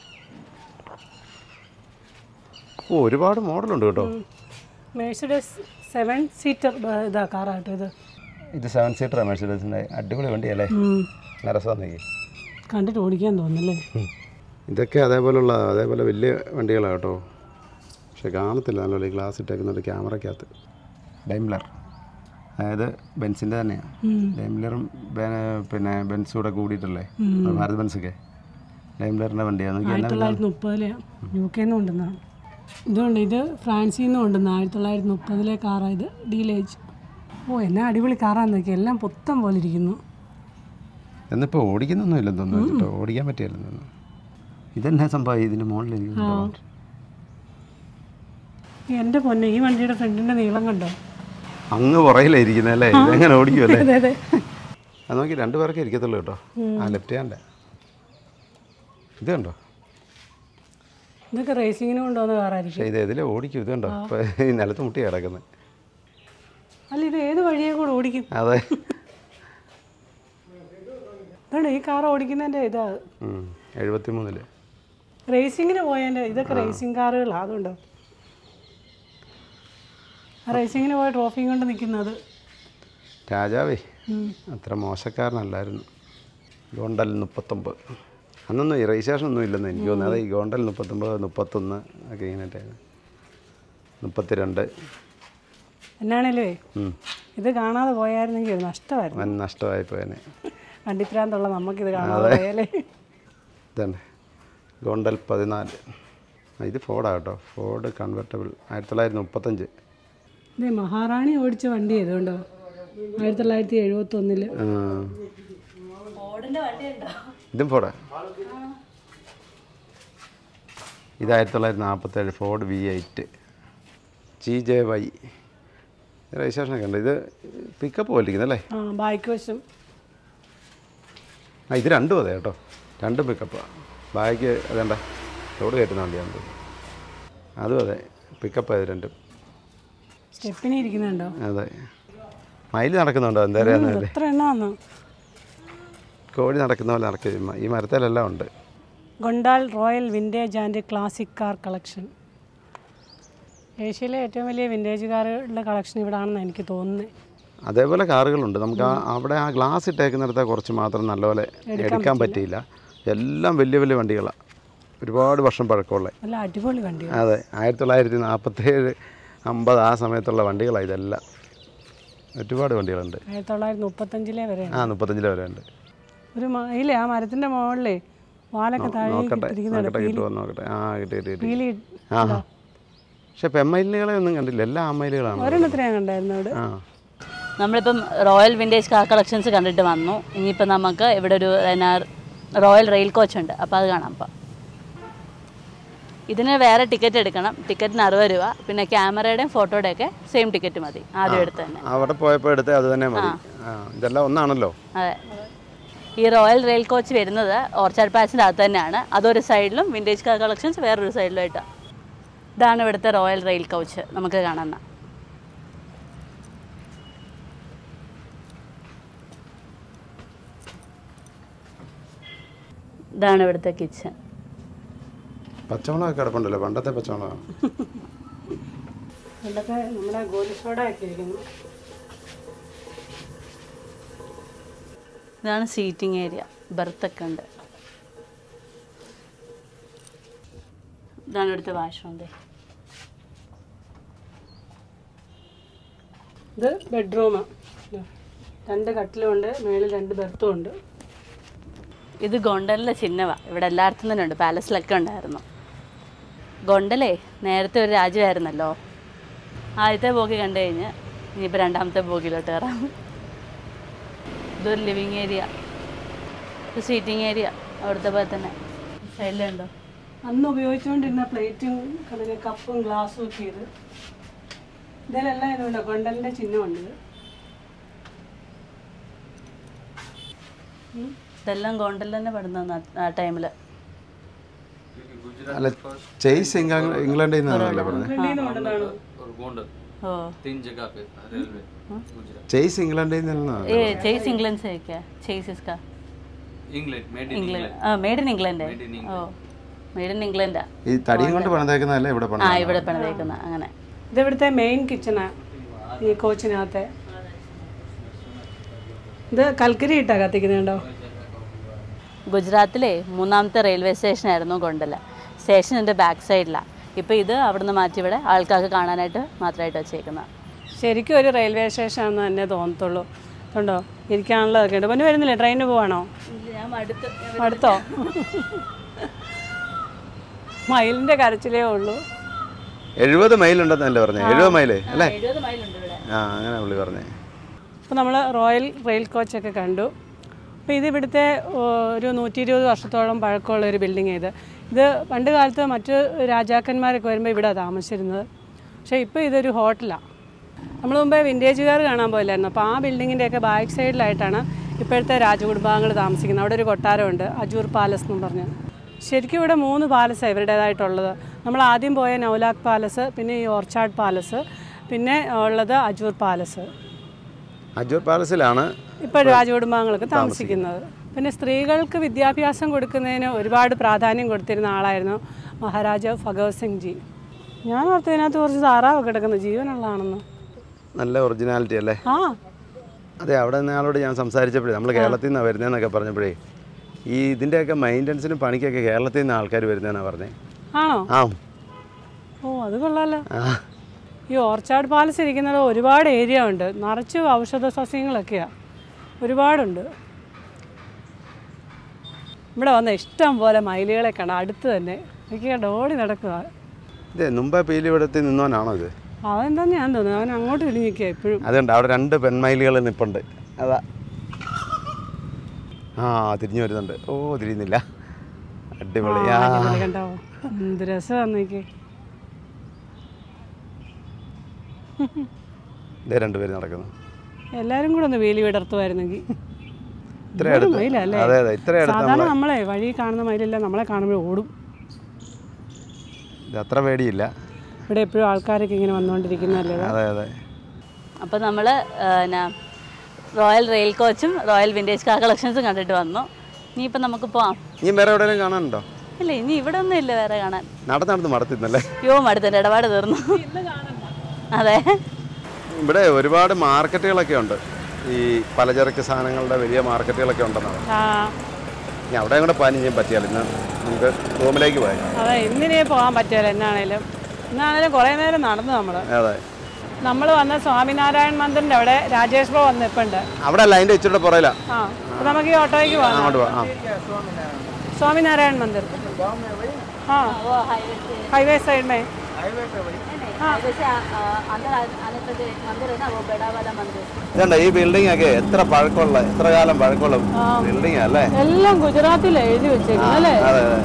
ഓ ഒരുപാട് മോഡലുണ്ട് കേട്ടോ മേഴ്സിഡസ് സെവൻ സീറ്റർ ഇതാ കാറാട്ടോ ഇത് ഇത് സെവൻ സീറ്റർ മെഴ്സിഡസിൻ്റെ അടിപൊളി വണ്ടിയല്ലേ നല്ല രസമാണ് നോക്കി കണ്ടിട്ട് ഓടിക്കാൻ തോന്നുന്നല്ലേ ഇതൊക്കെ അതേപോലുള്ള അതേപോലെ വലിയ വണ്ടികളാണ് കേട്ടോ പക്ഷെ കാണത്തില്ല നല്ലപോലെ ഗ്ലാസ് ഇട്ടേക്കുന്ന ഒരു ക്യാമറയ്ക്കകത്ത് ഡൈംലർ അതായത് ബെൻസിൻ്റെ തന്നെയാണ് ഡൈംലറും ബെ- പിന്നെ ബെൻസും കൂടെ കൂടിയിട്ടല്ലേ ഭാരത് ബെൻസൊക്കെ ഡൈംലറിൻ്റെ വണ്ടിയാണ് നോക്കി ആയിരത്തി തൊള്ളായിരത്തി മുപ്പതിലെ യു കെയിൽ നിന്ന് കൊണ്ടുവന്നതാണ് ഇതുകൊണ്ട് ഇത് ഫ്രാൻസിൽ നിന്ന് കൊണ്ടുവന്ന ആയിരത്തി തൊള്ളായിരത്തി മുപ്പതിലെ കാറാണ് ഇത് ഡീലേജ് ഓ എന്നാ അടിപൊളി കാറാന്ന് നോക്കി എല്ലാം പുത്തം പോലെ ഇരിക്കുന്നു എന്നിപ്പോൾ ഓടിക്കുന്നൊന്നും ഇല്ലെന്ന് തോന്നുന്നു കേട്ടോ ഓടിക്കാൻ പറ്റിയല്ലെന്ന് തോന്നുന്നു ഇതെന്നാ സംഭവം ഇതിൻ്റെ മുകളിൽ എനിക്ക് കൊണ്ടുപോകാൻ? എൻ്റെ പൊന്നെ ഈ വണ്ടിയുടെ ഫ്രണ്ടിൻ്റെ നീളം കണ്ടോ അങ്ങ് പുറകിലായിരിക്കുന്നത് അല്ലേ ഇതെങ്ങനെ ഓടിക്കുമല്ലേ അതെ അതെ അത് നോക്കി രണ്ട് പേർക്കേ ഇരിക്കത്തുള്ളൂ കേട്ടോ ആ ലെഫ്റ്റ് ഹാൻഡ് ഇത് കണ്ടോ ഇതൊക്കെ റേസിങ്ങിന് കൊണ്ടുവന്ന കാറായിരിക്കും പക്ഷേ ഇത് ഇതിൽ ഓടിക്കും ഇത് കണ്ടോ ഇപ്പോൾ ഈ നിലത്ത് മുട്ടി കിടക്കുന്നത് അല്ല ഇത് ഏത് വഴിയെ കൂടെ ഓടിക്കും അതെ ഇതാണ് ഈ കാർ ഓടിക്കുന്നതിൻ്റെ ഇതാ എഴുപത്തി മൂന്നില് റേസിങ്ങിന് പോയതിൻ്റെ ഇതൊക്കെ റേസിംഗ് കാറുകളാണ് അതുകൊണ്ടോ ആ റേസിങ്ങിന് പോയ ട്രോഫിയും കൊണ്ട് നിൽക്കുന്നത് രാജാവേ അത്ര മോശക്കാരനല്ലായിരുന്നു ഗോണ്ടൽ മുപ്പത്തൊമ്പത് അന്നൊന്നും ഈ രജിസ്ട്രേഷൻ ഒന്നും ഇല്ലെന്ന് എനിക്ക് തോന്നുന്നു അതെ ഈ ഗോണ്ടൽ മുപ്പത്തൊമ്പത് മുപ്പത്തൊന്ന് ഒക്കെ ഇങ്ങനെയായിട്ടായിരുന്നു മുപ്പത്തിരണ്ട് എന്നാണേലേ ഉം. ഇത് കാണാതെ പോയായിരുന്നെങ്കിൽ ഒരു നഷ്ടമായിരുന്നു വൻ നഷ്ടമായി പോയനെ വണ്ടിപ്രാന്തുള്ള നമുക്കിത് കാണാതെ പോയാലേ ഇതാണ് ഗോണ്ടൽ പതിനാല് ആ, ഇത് ഫോർഡാ കേട്ടോ ഫോർഡ് കൺവെർട്ടബിൾ ആയിരത്തി തൊള്ളായിരത്തി മുപ്പത്തഞ്ച് ഇത് മഹാറാണി ഓടിച്ച വണ്ടി ഏതുകൊണ്ടോ ആയിരത്തി തൊള്ളായിരത്തി എഴുപത്തി ഒന്നില് ആ. ഇതും ഫോർഡാ ഇത് ആയിരത്തി തൊള്ളായിരത്തി നാൽപ്പത്തേഴ് Ford V eight G J Y രജിസ്ട്രേഷനൊക്കെ ഉണ്ട് ഇത് പിക്കപ്പ് പോലിരിക്കുന്നല്ലേ ആ ബാക്ക് വശം ആ ഇത് രണ്ടും അതെ കേട്ടോ രണ്ടും പിക്കപ്പാണ് ബാഗ് അതേണ്ട ലോഡ് കയറ്റുന്ന വണ്ടിയാണ് തോന്നുന്നു. അതും അതെ പിക്കപ്പ് അത് രണ്ടും സ്റ്റെപ്പിനി ഇരിക്കുന്നുണ്ടോ അതെ മയിൽ നടക്കുന്നുണ്ടോ എന്തായാലും എത്ര എണ്ണമാണോ കോഴി നടക്കുന്ന പോലെ നടക്കും ഈ മരത്തിലെല്ലാം ഉണ്ട് Gondal royal vintage and classic car collection ഏഷ്യയിലെ ഏറ്റവും വലിയ വിൻറ്റേജ് കാറുകളുടെ കളക്ഷൻ ഇവിടെ ആണെന്ന് എനിക്ക് തോന്നുന്നത് അതേപോലെ കാറുകളുണ്ട് നമുക്ക് ആ അവിടെ ആ ഗ്ലാസ് ഇട്ടേക്കുന്നിടത്ത് കുറച്ച് മാത്രം നല്ലപോലെ എടുക്കാൻ പറ്റിയില്ല എല്ലാം വലിയ വലിയ വണ്ടികളാണ് ഒരുപാട് വർഷം പഴക്കമുള്ള നല്ല അടിപൊളി വണ്ടികൾ അതെ ആയിരത്തി തൊള്ളായിരത്തി നാൽപ്പത്തേഴ് അമ്പത് ആ സമയത്തുള്ള വണ്ടികളാണ് ഇതെല്ലാം ഒരുപാട് വണ്ടികളുണ്ട് ആയിരത്തി തൊള്ളായിരത്തി മുപ്പത്തഞ്ചിലെ വരെ ആ മുപ്പത്തഞ്ചിലെ വരെ ഉണ്ട് ഒരു മയിലേ ആ മരത്തിൻ്റെ മുകളിലേ വാലൊക്കെ താഴെ നോക്കട്ടെ ഇട്ടിരിക്കുന്നുണ്ട് നോക്കട്ടെ കിട്ടുമോ നോക്കട്ടെ ആ കിട്ടി കിട്ടി കിട്ടി പീലി ആ പക്ഷെ പെമ്മയിലുകളെ ഒന്നും കണ്ടില്ല എല്ലാ അമ്മയിലുകളാണ് ഒരെണ്ണത്തിനെ ഞാൻ കണ്ടായിരുന്നു അവിടെ ആ നമ്മളിപ്പം റോയൽ വിൻറ്റേജ് കാർ കളക്ഷൻസ് കണ്ടിട്ട് വന്നു ഇനിയിപ്പം നമുക്ക് ഇവിടെ ഒരു എന്നാ റോയൽ റെയിൽ കോച്ച് ഉണ്ട് അപ്പോൾ അത് കാണാം അപ്പം ഇതിന് വേറെ ടിക്കറ്റ് എടുക്കണം ടിക്കറ്റിന് അറുപത് രൂപ പിന്നെ ക്യാമറയുടെയും ഫോട്ടോയുടെയും ഒക്കെ സെയിം ടിക്കറ്റ് മതി ആദ്യം എടുത്ത് തന്നെ അവിടെ പോയപ്പോൾ എടുത്ത് അത് തന്നെ മതി ആ ഇതെല്ലാം ഒന്നാണല്ലോ അതെ ഈ റോയൽ റെയിൽ കോച്ച് വരുന്നത് ഓർച്ചാഡ് പാലസിൻ്റെ അകത്ത് തന്നെയാണ് അതൊരു സൈഡിലും വിൻറ്റേജ് കാർ കളക്ഷൻസ് വേറൊരു സൈഡിലുമായിട്ടാണ് ഇതാണ് ഇവിടുത്തെ റോയൽ റെയിൽ കോച്ച് നമുക്ക് കാണുന്ന ഇതാണ് ഇവിടുത്തെ കിച്ചൺ പച്ചമുളകൊക്കെ കിടപ്പുണ്ടല്ലോ പണ്ടത്തെ പച്ചമുളകാണ് പണ്ടത്തെ നമ്മുടെ ഗോലിസോട ഒക്കെ ഇരിക്കുന്നു ഇതാണ് സീറ്റിംഗ് ഏരിയ ബർത്തൊക്കെ ഉണ്ട് ഇതാണ് ഇവിടുത്തെ വാഷ്റൂം ദേ ഇത് ബെഡ്റൂമാണ് രണ്ട് കട്ടിലുണ്ട് മേളിൽ രണ്ട് ബെർത്തും ഉണ്ട് ഇത് ഗൊണ്ടലിലെ ചിഹ്നവാ ഇവിടെ എല്ലായിടത്തും തന്നെ ഉണ്ട് പാലസിലൊക്കെ ഉണ്ടായിരുന്നു ഗൊണ്ടലേ നേരത്തെ ഒരു രാജ്യമായിരുന്നല്ലോ ആദ്യത്തെ ബോഗി കണ്ടു കഴിഞ്ഞ് ഇനിയിപ്പോൾ രണ്ടാമത്തെ ബോഗിയിലോട്ട് കയറാം ഇതൊരു ലിവിങ് ഏരിയ ഇത് സീറ്റിംഗ് ഏരിയ അവിടുത്തെ പോലെ തന്നെ സൈഡിലുണ്ടോ അന്ന് ഉപയോഗിച്ചുകൊണ്ടിരുന്ന പ്ലേറ്റും അതിന് കപ്പും ഗ്ലാസ്സും ഒക്കെ ഇത് ഇതിലെല്ലാം ഇതുണ്ട് കൊണ്ടലിൻ്റെ ചിഹ്നമുണ്ട് ഇത് ഇതെല്ലാം ഗോണ്ടൽ തന്നെ പെടുന്ന ആ ടൈമിൽ അല്ല ചേസ് ഇംഗ്ലണ്ടിൽ നിന്നാണല്ലേ പറഞ്ഞത് और गोंडल ഓ तीन जगह पे रेलवे गुजरात ചേസ് ഇംഗ്ലണ്ടിൽ നിന്നാണ് ये चेस इंग्लैंड से है क्या चेस इसका इंग्लैंड मेड इन इंग्लैंड हाँ मेड इन इंग्लैंड है ഓ മെയ്ഡ് ഇൻ ഇംഗ്ലണ്ടാ ഈ തടിയും കൊണ്ട് പണിതേക്കുന്നതല്ലേ ഇവിടെ ആ പണിത ഇവിടെ പണിതേക്കുന്ന അങ്ങനെ ഇത് ഇവിടുത്തെ മെയിൻ കിച്ചണാണ് ഈ കോച്ചിനകത്തെ ഇത് കൽക്കരി ഇട്ടാ കത്തിക്കുന്നുണ്ടോ ഗുജറാത്തിലെ മൂന്നാമത്തെ റെയിൽവേ സ്റ്റേഷനായിരുന്നു കൊണ്ടല സ്റ്റേഷനിൻ്റെ ബാക്ക് സൈഡിലാണ് ഇപ്പോൾ ഇത് അവിടുന്ന് മാറ്റി ഇവിടെ ആൾക്കാർക്ക് കാണാനായിട്ട് മാത്രമായിട്ട് വെച്ചേക്കുന്നത് ശരിക്കും ഒരു റെയിൽവേ സ്റ്റേഷൻ ആണെന്ന് തന്നെ തോന്നത്തുള്ളൂ കണ്ടോ ഇരിക്കാനുള്ളതൊക്കെ ഉണ്ട് പിന്നെ വരുന്നില്ലേ ട്രെയിനിന് പോവാണോ അടുത്തോ മയിലിൻ്റെ കരച്ചിലേ ഉള്ളൂ എഴുപത് മൈൽ ഉണ്ടെന്നല്ലേ പറഞ്ഞേ എഴുപത് മൈല് അല്ലേ എഴുപത് മൈലുണ്ട് ഇവിടെ ആ അങ്ങനെ പുള്ളി പറഞ്ഞേ അപ്പോൾ നമ്മൾ റോയൽ റെയിൽ കോച്ചൊക്കെ കണ്ടു അപ്പോൾ ഇത് ഇവിടുത്തെ ഓ, ഒരു നൂറ്റി ഇരുപത് വർഷത്തോളം പഴക്കമുള്ള ഒരു ബിൽഡിംഗ് ഇത് ഇത് പണ്ട് കാലത്ത് മറ്റ് രാജാക്കന്മാരൊക്കെ വരുമ്പോൾ ഇവിടെ താമസിച്ചിരുന്നത് പക്ഷേ ഇപ്പോൾ ഇതൊരു ഹോട്ടലാണ് നമ്മൾ മുമ്പേ വിൻറ്റേജുകാർ കാണാൻ പോയില്ലായിരുന്നു അപ്പോൾ ആ ബിൽഡിങ്ങിൻ്റെയൊക്കെ ബാക്ക് സൈഡിലായിട്ടാണ് ഇപ്പോഴത്തെ രാജകുടുംബാംഗങ്ങൾ താമസിക്കുന്നത് അവിടെ ഒരു കൊട്ടാരമുണ്ട് അജൂർ പാലസ് എന്നും പറഞ്ഞ് ശരിക്കും ഇവിടെ മൂന്ന് പാലസാണ് ഇവരുടേതായിട്ടുള്ളത് നമ്മൾ ആദ്യം പോയ നൗലാഖ് പാലസ് പിന്നെ ഈ ഓർച്ചാഡ് പാലസ് പിന്നെ ഉള്ളത് അജൂർ പാലസ് അജൂർ പാലസിലാണ് ഇപ്പോൾ രാജകുടുംബാംഗങ്ങൾക്ക് താമസിക്കുന്നത് പിന്നെ സ്ത്രീകൾക്ക് വിദ്യാഭ്യാസം കൊടുക്കുന്നതിന് ഒരുപാട് പ്രാധാന്യം കൊടുത്തിരുന്ന ആളായിരുന്നു മഹാരാജ ഭഗവത് സിംഗ് ജി ഞാൻ ഓർത്ത് ഇതിനകത്ത് കുറച്ച് താറാവ് കിടക്കുന്നു ജീവനുള്ളതാണെന്ന് നല്ല ഒറിജിനാലിറ്റി അല്ലേ ആ അതെ അവിടെ നിന്ന് ആളോട് ഞാൻ സംസാരിച്ചപ്പോഴേ നമ്മൾ കേരളത്തിൽ നിന്നാണ് വരുന്നതെന്നൊക്കെ പറഞ്ഞപ്പോഴേ ഈ ഇതിൻ്റെയൊക്കെ മെയിൻ്റനൻസിനും പണിക്കൊക്കെ കേരളത്തിൽ നിന്ന് ആൾക്കാർ വരുന്നതെന്നാണ് പറഞ്ഞത് ആണോ ആ ഓ അത് കൊള്ളാലോ ആ ഈ ഓർച്ചാഡ് പാലസ് ഇരിക്കുന്നത് ഒരുപാട് ഏരിയ ഉണ്ട് നിറച്ച് ഔഷധ സസ്യങ്ങളൊക്കെയാണ് ഒരുപാടുണ്ട് ഇവിടെ വന്ന ഇഷ്ടം പോലെ മയിലുകളെ കാണാം അടുത്ത് തന്നെ എനിക്ക് കണ്ട് ഓടി നടക്കുക ഇതേ മുമ്പേ പീലിവിടത്തിൽ നിന്നോനാണോ ഇത് അതെന്താന്ന് ഞാൻ തോന്നുന്നു അവൻ അങ്ങോട്ട് ഇടിഞ്ഞിരിക്കുക എപ്പോഴും അതുണ്ട് അവിടെ രണ്ട് പെൺമയിലുകൾ നിൽപ്പുണ്ട് അതാ ആ തിരിഞ്ഞു വരുന്നുണ്ട് ഓ തിരിയുന്നില്ല അടിപൊളി ആ കണ്ടോ എന്ത് രസമാന്ന് നോക്കി ഇതേ രണ്ടുപേര് നടക്കുന്നു എല്ലാരും കൂടെ ഒന്ന് വേലി വിടർത്തുമായിരുന്നെങ്കിൽ ഇത്ര ഇതൊരു അടുത്ത് മയിലല്ലേ? അതെ അതെ ഇത്ര അടുത്ത് സാധാരണ നമ്മളെ നമ്മളെ വഴി കാണുന്ന മയിലെല്ലാം നമ്മളെ കാണുമ്പോൾ ഓടും ഇത് അത്ര പേടിയില്ല ഇവിടെ എപ്പോഴും ആൾക്കാരൊക്കെ ഇങ്ങനെ വന്നുകൊണ്ടിരിക്കുന്നതല്ലേ അതെ അതെ അപ്പോൾ നമ്മൾ പിന്നെ റോയൽ റെയിൽ കോച്ചും റോയൽ വിൻറ്റേജ് കാർ കളക്ഷൻസും കണ്ടിട്ട് വന്നു ഇനിയിപ്പോൾ നമുക്ക് പോവാം ഇനി വേറെ എവിടെയെങ്കിലും കാണാനുണ്ടോ ഇല്ല ഇനി ഇവിടെ ഒന്നും ഇല്ല വേറെ കാണാൻ നടന്ന് നടന്ന് മടത്തിന്നല്ലേ യോ അടുത്തതിൻ്റെ ഇടപാട് തീർന്നു അതെ ഇവിടെ ഒരുപാട് മാർക്കറ്റുകളൊക്കെ ഉണ്ട് ഈ പലചരക്ക് സാധനങ്ങളുടെ വലിയ മാർക്കറ്റുകളൊക്കെ ഉണ്ടെന്നാണ് ആ ഇനി അവിടെയും കൂടെ പ്ലാൻ ചെയ്യാൻ പറ്റിയാൽ ഇന്ന് നമുക്ക് റൂമിലേക്ക് പോയാൽ അതെ ഇന്നിനെ പോകാൻ പറ്റില്ല എന്നാണേലും ഇന്നാണേലും കുറേ നേരം നടന്നു നമ്മൾ അതെ നമ്മൾ വന്ന സ്വാമിനാരായൺ മന്ദിറിൻ്റെ അവിടെ രാജേഷ് ബാബു വന്ന് നിൽപ്പുണ്ട് അവിടെ അല്ല അതിൻ്റെ ഇച്ചിരി പുറയിലാ ആ അപ്പോൾ നമുക്ക് ഈ ഓട്ടോയ്ക്ക് പോകാം അങ്ങോട്ട് പോവാം ആ स्वामीनारायण मंदिर हाँ हाईवे साइड में ഇതുണ്ട് ഈ ബിൽഡിംഗ് ഒക്കെ എത്ര പഴക്കമുള്ള എത്ര കാലം പഴക്കമുള്ള ബിൽഡിംഗ് അല്ലേ എല്ലാം ഗുജറാത്തിൽ എഴുതി വെച്ചേക്കുന്നു അല്ലേ അതെ അതെ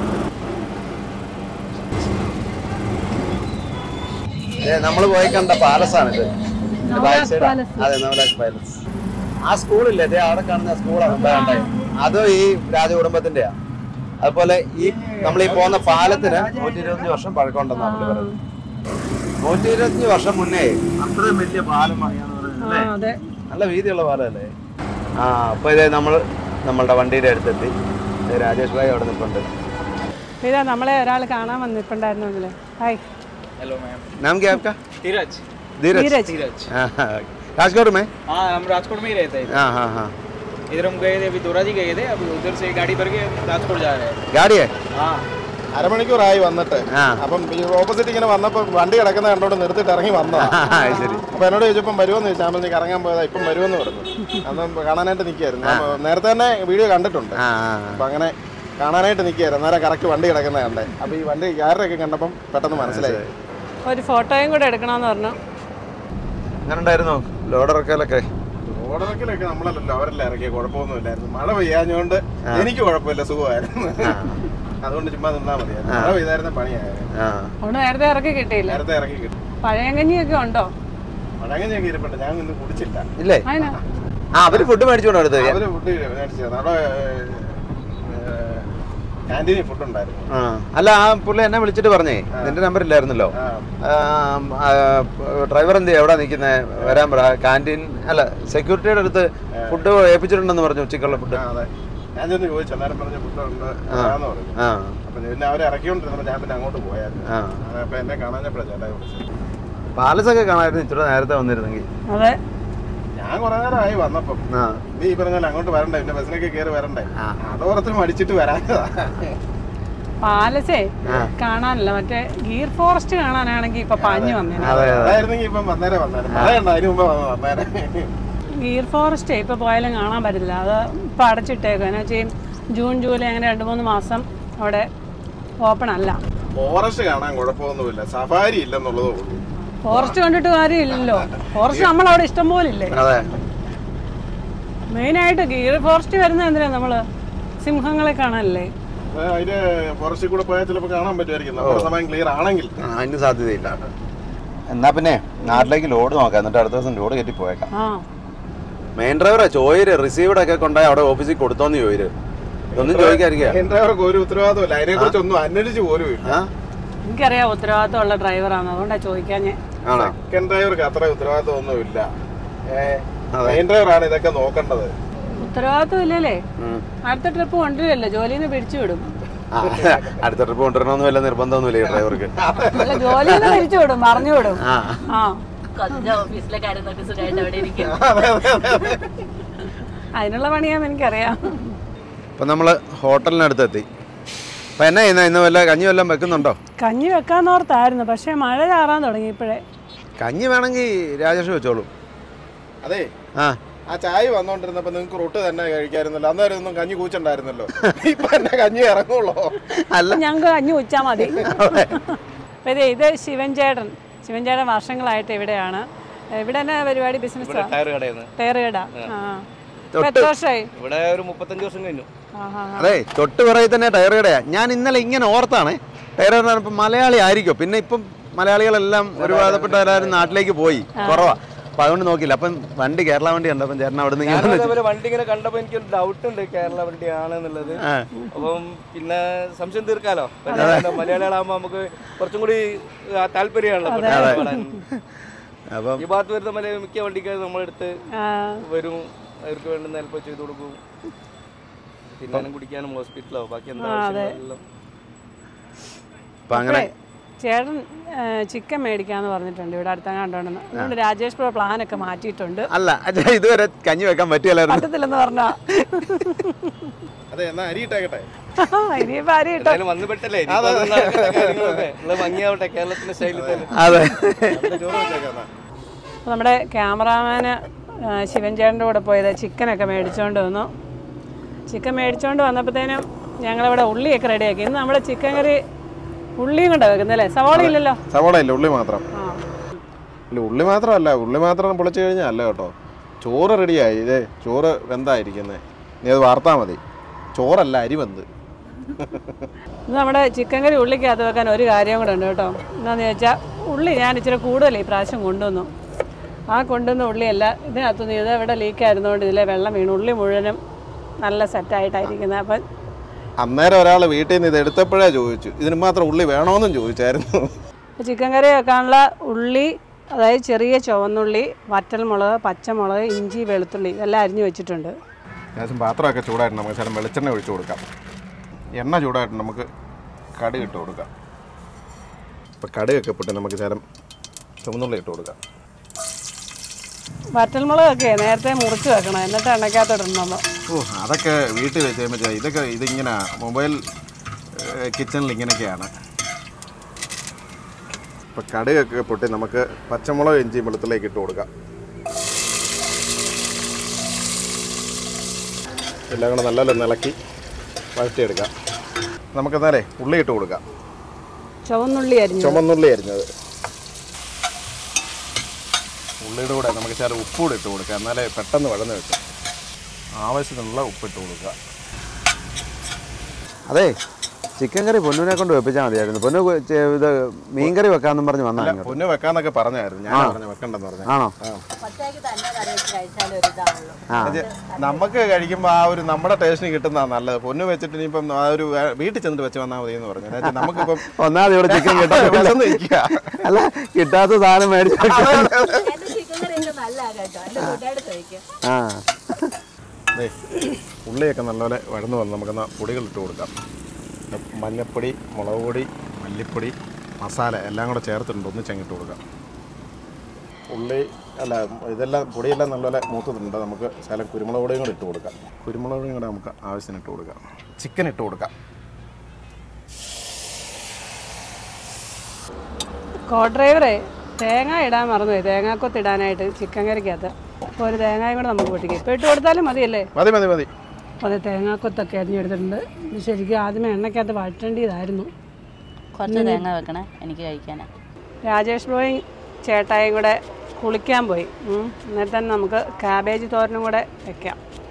നമ്മൾ പോയി കണ്ട പാലസാണ് ഇത് ഇത് back side ആ. അതെ നവലാഖ് പാലസ് ആ സ്കൂളില്ലേ ദേ അവിടെ കാണുന്ന സ്കൂളാണ് മുമ്പേ കണ്ടേ അതും ഈ രാജകുടുംബത്തിന്റെയാ അതുപോലെ ഈ നമ്മൾ ഈ പോകുന്ന പാലത്തിന് നൂറ്റി ഇരുപത്തഞ്ച് വർഷം പഴക്കമുണ്ടെന്നാണ് പുള്ളി പറയുന്നത് നൂറ്റി ഇരുപത്തഞ്ച് വർഷം മുന്നേ അത്രയും വലിയ പാലം പണിയാന്ന് പറയുന്നത് ആ അതെ നല്ല വീതിയുള്ള പാലമല്ലേ ആ അപ്പോൾ ഇതേ നമ്മൾ നമ്മളുടെ വണ്ടിയുടെ അടുത്തെത്തി ദേ രാജേഷ് ഭായി അവിടെ നിൽപ്പുണ്ട് ഇതാ നമ്മളെ ഒരാൾ കാണാൻ വന്നിട്ടുണ്ടായിരുന്നല്ലേ ഹായ് हेलो मैम नाम क्या है आपका धीरज धीरज धीरज धीरज हाँ, हाँ, राजकोट में हाँ हम राजकोट में ही रहते हैं हाँ हाँ हाँ इधर हम गए थे अभी दोरा जी गए थे अभी उधर से गाड़ी भर के राजकोट जा रहे हैं गाड़ी है हाँ അരമണിക്കൂറായി വന്നിട്ട് ആ. അപ്പം ഈ ഓപ്പോസിറ്റ് ഇങ്ങനെ വന്നപ്പോൾ വണ്ടി കിടക്കുന്ന കണ്ടോണ്ട് നിർത്തിയിട്ട് ഇറങ്ങി വന്നതാ ആ, ശരി അപ്പൊ എന്നോട് ചോദിച്ചപ്പം വരുമെന്ന് ചോദിച്ചാൽ അമ്മ കറങ്ങാൻ പോയതാ ഇപ്പം വരുമെന്ന് പറഞ്ഞു അന്ന് കാണാനായിട്ട് നിൽക്കായിരുന്നു അപ്പൊ നേരത്തെ തന്നെ വീഡിയോ കണ്ടിട്ടുണ്ട് ആ അപ്പൊ അങ്ങനെ കാണാനായിട്ട് നിൽക്കായിരുന്നു നേരെ കറക്റ്റ് വണ്ടി കിടക്കുന്ന കണ്ടേ അപ്പൊ ഈ വണ്ടി ഗ്യാരൊക്കെ കണ്ടപ്പം പെട്ടെന്ന് മനസ്സിലായി ഒരു ഫോട്ടോയും കൂടെ എടുക്കണമെന്ന് പറഞ്ഞു അങ്ങനെ ഉണ്ടായിരുന്നു ലോഡ് ഇറക്കലൊക്കെ ഓടറക്കിലൊക്കെ നമ്മളല്ലല്ലോ അവരല്ലേ ഇറക്കിയ കുഴപ്പമൊന്നുമില്ലായിരുന്നു മഴ പെയ്യാഞ്ഞോണ്ട് എനിക്ക് കുഴപ്പമില്ല സുഖമായിരുന്നു അതുകൊണ്ട് ചുമ്മാ നിന്നാ മതിയായിരുന്നു മഴ പെയ്തായിരുന്ന പണിയായിരുന്നു ആ അവിടെ നേരത്തെ ഇറക്കി കിട്ടിയില്ല നേരത്തെ ഇറക്കി കിട്ടും പഴയങ്കഞ്ഞിയൊക്കെ ഉണ്ടോ മഴങ്ങ ഇരിപ്പുണ്ട് ഞാൻ ഇന്ന് കുടിച്ചില്ല ഇല്ലേ അതിനാ ആ അവര് ഫുഡ് മേടിച്ചോണ്ട് അടുത്ത് അവര് ഫുഡ് മേടിച്ചത് അവിടെ ക്യാൻറ്റീനിൽ ഫുഡ് ഉണ്ടായിരുന്നു ആ അല്ല ആ പുള്ളി എന്നെ വിളിച്ചിട്ട് പറഞ്ഞേ നിന്റെ നമ്പർ ഇല്ലായിരുന്നല്ലോ ആ, ഡ്രൈവർ എന്ത് എവിടെ നിൽക്കുന്നത് വരാൻ പറ ക്യാൻറ്റീൻ അല്ല സെക്യൂരിറ്റിയുടെ അടുത്ത് ഫുഡ് ഏൽപ്പിച്ചിട്ടുണ്ടെന്ന് പറഞ്ഞു ഉച്ചക്കുള്ള ഫുഡ് ആ, അതെ ഞാൻ ചെന്ന് ചോദിച്ചു അന്നേരം പറഞ്ഞ ഫുഡ് ഉണ്ട് എന്ന് പറഞ്ഞു ആ അപ്പൊ പിന്നെ അവരെ ഇറക്കിക്കൊണ്ടിരുന്നപ്പോ ഞാൻ പിന്നെ അങ്ങോട്ട് പോയായിരുന്നു ആ അപ്പൊ എന്നെ കാണാഞ്ഞപ്പോഴാണ് ചേട്ടാ വിളിച്ചത് പാലസൊക്കെ കാണാമായിരുന്നു ഇച്ചിരി നേരത്തെ വന്നിരുന്നെങ്കിൽ അതെ ഞാൻ കുറെ നേരമായി വന്നപ്പം ആ നീ ഈ പറഞ്ഞാൽ അങ്ങോട്ട് വരണ്ടേ പിന്നെ ബസ്സിനൊക്കെ കയറി വരണ്ടേ ആ. അതോർത്ത് മടിച്ചിട്ട് വരാനതാ പാലസേ ആ. കാണാനല്ല മറ്റേ ഗീർ ഫോറസ്റ്റ് കാണാനാണെങ്കിൽ ഇപ്പൊ പാഞ്ഞു വന്നേനെ അതെ അതെ അതായിരുന്നെങ്കിൽ ഇപ്പം വന്നേരെ വന്നേരെ മഴയുണ്ടോ അതിന് മുമ്പ് വന്ന് വന്നേരെ ഗീർ ഫോറസ്റ്റ് ഇപ്പൊ പോയാലും കാണാൻ പറ്റില്ല അത് ഇപ്പൊ അടച്ചിട്ടേക്കും എന്നാ വെച്ചാൽ ജൂൺ ജൂലൈ അങ്ങനെ രണ്ട് മൂന്ന് മാസം അവിടെ ഓപ്പൺ അല്ല ഫോറസ്റ്റ് കാണാൻ കുഴപ്പമൊന്നുമില്ല സഫാരി ഇല്ലെന്നുള്ളതേ ഉള്ളൂ ഫോറസ്റ്റ് കണ്ടിട്ട് കാര്യമില്ലല്ലോ ഫോറസ്റ്റ് നമ്മളവിടെ ഇഷ്ടം പോലെ ഇല്ലേ അതെ മെയിനായിട്ട് ഗീർ ഫോറസ്റ്റ് വരുന്നത് എന്തിനാ നമ്മൾ സിംഹങ്ങളെ കാണാനല്ലേ അപ്പൊ അതിന്റെ ഫോറസ്റ്റിൽ കൂടെ പോയാൽ ചിലപ്പോൾ കാണാൻ പറ്റുമായിരിക്കും നമ്മുടെ സമയം ക്ലിയർ ആണെങ്കിൽ ആ, അതിന് സാധ്യതയില്ല എന്നാ പിന്നെ നാട്ടിലേക്ക് ലോഡ് നോക്കാം എന്നിട്ട് അടുത്ത ദിവസം ലോഡ് കയറ്റി പോയേക്കാം ആ മെയിൻ ഡ്രൈവറെ ചോയര് റിസീവ്ഡ് ഒക്കെ കൊണ്ടുപോയി അവിടെ ഓഫീസിൽ കൊടുത്തോന്ന് ചോയര് ഇതൊന്നും ചോദിക്കാതിരിക്കുക മെയിൻ ഡ്രൈവർക്ക് ഒരു ഉത്തരവാദിത്തമില്ല അതിനെ കുറിച്ച് ഒന്നും അന്വേഷിച്ച് പോലും ഇല്ല ആ എനിക്കറിയാം ഉത്തരവാദിത്തമുള്ള ഡ്രൈവറാണ് അതുകൊണ്ടാണ് ചോദിക്കാൻ ഞാൻ ആണോ സെക്കൻഡ് ഡ്രൈവർക്ക് അത്ര ഉത്തരവാദിത്തം ഒന്നും ഇല്ല മെയിൻ ഡ്രൈവറാണ് ഇതൊക്കെ നോക്കേണ്ടത് ഉത്തരവാദിത്തം ഇല്ലല്ലേ ഉം. അടുത്ത ട്രിപ്പ് കൊണ്ടുവരില്ല ജോലിയിൽ നിന്ന് പിടിച്ചു വിടും ആ, അടുത്ത ട്രിപ്പ് കൊണ്ടുവരണമെന്ന് വല്ല നിർബന്ധമൊന്നുമില്ല ഈ ഡ്രൈവർക്ക് അല്ല ജോലിയിൽ നിന്ന് പിരിച്ചു വിടും പറഞ്ഞു വിടും ആ ആ കൊച്ചിന്റെ ഓഫീസിലെ കാര്യം നോക്കി സുഖമായിട്ട് അവിടെ ഇരിക്കും അതിനുള്ള പണിയാന്ന് എനിക്കറിയാം ഇപ്പൊ നമ്മള് ഹോട്ടലിനടുത്തെത്തി അപ്പൊ എന്നാ ചെയ്യുന്ന ഇന്ന് വല്ല കഞ്ഞി വല്ലതും വെക്കുന്നുണ്ടോ കഞ്ഞി വെക്കാന്നോർത്തായിരുന്നു പക്ഷേ മഴ ചാറാൻ തുടങ്ങി ഇപ്പോഴേ കഞ്ഞി വേണമെങ്കിൽ രാജേഷ് വെച്ചോളൂ അതെ ആ ആ ചായ വന്നോണ്ടിരുന്നപ്പോ നിങ്ങൾക്ക് റൊട്ട് തന്നെ കഴിക്കായിരുന്നല്ലോ അന്നേരം ഒന്നും കഞ്ഞി കൂച്ചുണ്ടായിരുന്നല്ലോ ഇപ്പൊ എന്നെ കഞ്ഞി ഇറങ്ങുള്ളൂ അല്ല ഞങ്ങൾക്ക് കഞ്ഞി ഉച്ചാൽ മതി അപ്പൊ ഇതേ ഇത് ശിവൻ ചേട്ടൻ ശിവൻ ചേട്ടൻ വർഷങ്ങളായിട്ട് ഇവിടെയാണ് ഇവിടെ തന്നെ പരിപാടി ബിസിനസ് ടയർ കടയിൽ നിന്ന് ടയർ കട ആ ഇപ്പൊ എത്ര വർഷമായി ഇവിടെ ഒരു മുപ്പത്തഞ്ച് വർഷം കഴിഞ്ഞു ആഹാ അതെ തൊട്ട് പിറകിൽ തന്നെ ടയർ കടയാ ഞാൻ ഇന്നലെ ഇങ്ങനെ ഓർത്താണ് ടയർ കട ഇപ്പം മലയാളി ആയിരിക്കും പിന്നെ ഇപ്പം മലയാളികളെല്ലാം ഒരുപാടപ്പെട്ട എല്ലാവരും നാട്ടിലേക്ക് പോയി കുറവാ അപ്പൊ അതുകൊണ്ട് നോക്കില്ല അപ്പം വണ്ടി കേരള വണ്ടി ഉണ്ട് അപ്പം ചേട്ടൻ അവിടെ നിന്ന് ഞാൻ ഇങ്ങനെ അതേപോലെ വണ്ടി ഇങ്ങനെ കണ്ടപ്പോ എനിക്കൊരു ഡൗട്ട് ഉണ്ട് കേരള വണ്ടിയാണ് എന്നുള്ളത് ആ. അപ്പം പിന്നെ സംശയം തീർക്കാലോ പിന്നെ മലയാളികളാകുമ്പോ നമുക്ക് കുറച്ചും കൂടി ആ, താല്പര്യമാണല്ലോ പെട്ടെന്ന് പാടാൻ. അപ്പം ഈ ഭാഗത്ത് വരുന്ന മല മിക്ക വണ്ടിക്കാരും നമ്മളെടുത്ത് ആ, വരും അവർക്ക് വേണ്ടുന്ന ഹെൽപ്പ് ചെയ്ത് കൊടുക്കും തിന്നാനും കുടിക്കാനും ഹോസ്പിറ്റലോ ബാക്കി എന്താ ആവശ്യങ്ങളെല്ലാം അപ്പം അങ്ങനെ ചേട്ടൻ ചിക്കൻ മേടിക്കാന്ന് പറഞ്ഞിട്ടുണ്ട് ഇവിടെ അടുത്ത കണ്ടോണ്ടെന്ന് അതുകൊണ്ട് രാജേഷ് പ്രോ പ്ലാനൊക്കെ മാറ്റിയിട്ടുണ്ട് അല്ല അച്ഛാ ഇതുവരെ കഞ്ഞി വെക്കാൻ പറ്റിയല്ലായിരുന്നു പറ്റത്തില്ലെന്ന് പറഞ്ഞാ അതെ എന്നാ അരി ഇട്ടേക്കട്ടെ ഇനിയിപ്പോ അരി ഇട്ടോ എന്തായാലും വന്ന് പെട്ടല്ലേ ഇനിയിപ്പോ അത് നടക്കുന്ന കാര്യങ്ങളൊക്കെ ഉള്ള ഭംഗിയാവട്ടെ കേരളത്തിന്റെ സ്റ്റൈലിൽ തന്നെ അതെ ചോറ് വെച്ചേക്കാം എന്നാ. അപ്പോൾ നമ്മുടെ ക്യാമറാമാന് ശിവൻ ചേട്ടൻ്റെ കൂടെ പോയത് ചിക്കനൊക്കെ മേടിച്ചുകൊണ്ട് വന്നു ചിക്കൻ മേടിച്ചുകൊണ്ട് വന്നപ്പോഴത്തേനും ഞങ്ങളിവിടെ ഉള്ളിയൊക്കെ റെഡിയാക്കി ഇന്ന് നമ്മൾ ചിക്കൻ കറി ഉള്ളിയും കൊണ്ടാണ് വെക്കുന്നത് അല്ലേ സവാള ഇല്ലല്ലോ സവോള ഇല്ല ഉള്ളി മാത്രം ആ ഇല്ല ഉള്ളി മാത്രമല്ല ഉള്ളി മാത്രം പൊളിച്ചു കഴിഞ്ഞാൽ അല്ല കേട്ടോ ചോറ് റെഡിയായി ഇതേ ചോറ് വെന്തായിരിക്കുന്നത് നീ അത് വാർത്താൽ മതി ചോറല്ല അരി വെന്ത് ഇത് നമ്മുടെ ചിക്കൻ കറി ഉള്ളിക്കകത്ത് വെക്കാൻ ഒരു കാര്യം കൂടെ ഉണ്ട് കേട്ടോ എന്താണെന്ന് ചോദിച്ചാൽ ഉള്ളി ഞാൻ ഇച്ചിരി കൂടുതൽ ഈ പ്രാവശ്യം കൊണ്ടുവന്നു ആ കൊണ്ടുവന്ന ഉള്ളിയല്ല ഇതിനകത്തുനിന്ന് ഇത് ഇവിടെ ലീക്കായിരുന്നുകൊണ്ട് ഇതിലെ വെള്ളം വീണു ഉള്ളി മുഴുവനും നല്ല സെറ്റായിട്ടായിരിക്കുന്നത് അപ്പം അന്നേരം ഒരാൾ വീട്ടിൽ നിന്ന് ഇത് എടുത്തപ്പോഴേ ചോദിച്ചു ഇതിന് മാത്രം ഉള്ളി വേണോന്നും ചോദിച്ചായിരുന്നു ചിക്കൻ കറി വെക്കാനുള്ള ഉള്ളി അതായത് ചെറിയ ചുവന്നുള്ളി വറ്റൽമുളക് പച്ചമുളക് ഇഞ്ചി വെളുത്തുള്ളി ഇതെല്ലാം അരിഞ്ഞു വെച്ചിട്ടുണ്ട് അത്യാവശ്യം പാത്രമൊക്കെ ചൂടായിട്ട് നമുക്ക് ശരം വെളിച്ചെണ്ണ ഒഴിച്ചു കൊടുക്കാം എണ്ണ ചൂടായിട്ട് നമുക്ക് കടുക് ഇട്ട് കൊടുക്കാം ഇപ്പം കടുകൊക്കെ പൊട്ടി നമുക്ക് ശരം ചുവന്നുള്ളി ഇട്ട് കൊടുക്കാം വറ്റൽമുളകൊക്കെ നേരത്തെ മുറിച്ച് വെക്കണം എന്നിട്ട് എണ്ണയ്ക്കകത്തോട്ട് ഇടണം ഓ അതൊക്കെ വീട്ടിൽ വെച്ച് കഴിയുമ്പോൾ ഇതൊക്കെ ഇതിങ്ങനെ മൊബൈൽ കിച്ചണിൽ ഇങ്ങനെയൊക്കെയാണ് ഇപ്പം കടുകൊക്കെ പൊട്ടി നമുക്ക് പച്ചമുളക് ഇഞ്ചി വെളുത്തുള്ളിലേക്ക് ഇട്ട് കൊടുക്കാം എല്ലാം കൂടെ നല്ലപോലെ നിളക്കി വഴറ്റിയെടുക്കാം നമുക്കെന്നാലേ ഉള്ളി ഇട്ട് കൊടുക്കാം ചുവന്നുള്ളി അരിഞ്ഞു ചുമന്നുള്ളി അരിഞ്ഞത് ഉള്ളിയുടെ കൂടെ നമുക്ക് ചില ഉപ്പ് കൂടെ ഇട്ട് കൊടുക്കുക എന്നാലേ പെട്ടെന്ന് വഴന്ന് കിട്ടും ആവശ്യത്തിനുള്ള ഉപ്പിട്ട് കൊടുക്കുക അതെ ചിക്കൻ കറി പൊന്നുവിനെ കൊണ്ട് വെപ്പിച്ചാൽ മതിയായിരുന്നു പൊന്നു കൊ- ചെ- ഇത് മീൻ കറി വെക്കാന്നും പറഞ്ഞ് വന്നാ അല്ല ഇങ്ങോട്ട് പൊന്നു വെക്കാന്നൊക്കെ പറഞ്ഞായിരുന്നു ഞാൻ പറഞ്ഞു വെക്കണ്ടെന്ന് പറഞ്ഞു ആണോ ഒറ്റയ്ക്ക് തന്നെ കറി വെച്ച് കഴിച്ചാലും ഒരു ഇതാവുള്ളൂ ആ നമുക്ക് കഴിക്കുമ്പോൾ ആ ഒരു നമ്മുടെ ടേസ്റ്റിന് കിട്ടുന്നതാ നല്ലത് പൊന്നു വെച്ചിട്ട് ഇനിയിപ്പം ആ ഒരു വേ- വീട്ടിൽ ചെന്നിട്ട് വെച്ച് വന്നാൽ മതി എന്ന് പറഞ്ഞു എന്നുവെച്ചാൽ നമുക്കിപ്പം ഒന്നാമത് ഇവിടെ ചിക്കൻ കിട്ടാൻ വിശന്ന് ഇരിക്കുക. അല്ല കിട്ടാത്ത സാധനം മേടിച്ചു എന്റെ ചിക്കൻ കറിയൊക്കെ നല്ല കേട്ടോ എന്റെ കൂട്ടുകാരുടെ ചോദിക്കും ആ ദേ, ഉള്ളിയൊക്കെ നല്ലപോലെ വഴന്നു വന്ന് നമുക്കെന്നാ പൊടികൾ ഇട്ട് കൊടുക്കാം മഞ്ഞപ്പൊടി മുളക് പൊടി മല്ലിപ്പൊടി മസാല എല്ലാം കൂടെ ചേർത്തിട്ടുണ്ട് ഒന്ന് ചെങ്ങിട്ട് കൊടുക്കാം ഉള്ളി അല്ല ഇതെല്ലാം പൊടിയെല്ലാം നല്ലപോലെ മൂത്തിട്ടുണ്ട് നമുക്ക് ശകലം കുരുമുളക് പൊടിയും കൂടെ ഇട്ട് കൊടുക്കാം കുരുമുളക് പൊടിയും കൂടെ നമുക്ക് ആവശ്യത്തിന് ഇട്ട് കൊടുക്കാം ചിക്കൻ ഇട്ട് കൊടുക്കാം കോ ഡ്രൈവറെ തേങ്ങ ഇടാൻ മറന്നുപോയി തേങ്ങാക്കൊത്ത് ഇടാനായിട്ട് ചിക്കൻ കറിക്കകത്ത് അപ്പോൾ ഒരു തേങ്ങയും കൂടെ നമുക്ക് പൊട്ടിക്കും ഇപ്പോൾ ഇട്ട് കൊടുത്താലും മതിയല്ലേ മതി മതി മതി അപ്പോൾ അത് തേങ്ങാക്കൊത്തൊക്കെ അരിഞ്ഞെടുത്തിട്ടുണ്ട് ഇത് ശരിക്കും ആദ്യമേ എണ്ണയ്ക്കകത്ത് വഴറ്റേണ്ടതായിരുന്നു കുറച്ച് തേങ്ങ വെക്കണേ എനിക്ക് കഴിക്കാനാ രാജേഷ് ബ്രോയും ചേട്ടായും കൂടെ കുളിക്കാൻ പോയി ഉം. എന്നിട്ട് തന്നെ നമുക്ക് കാബേജ് തോരനും കൂടെ വെക്കാം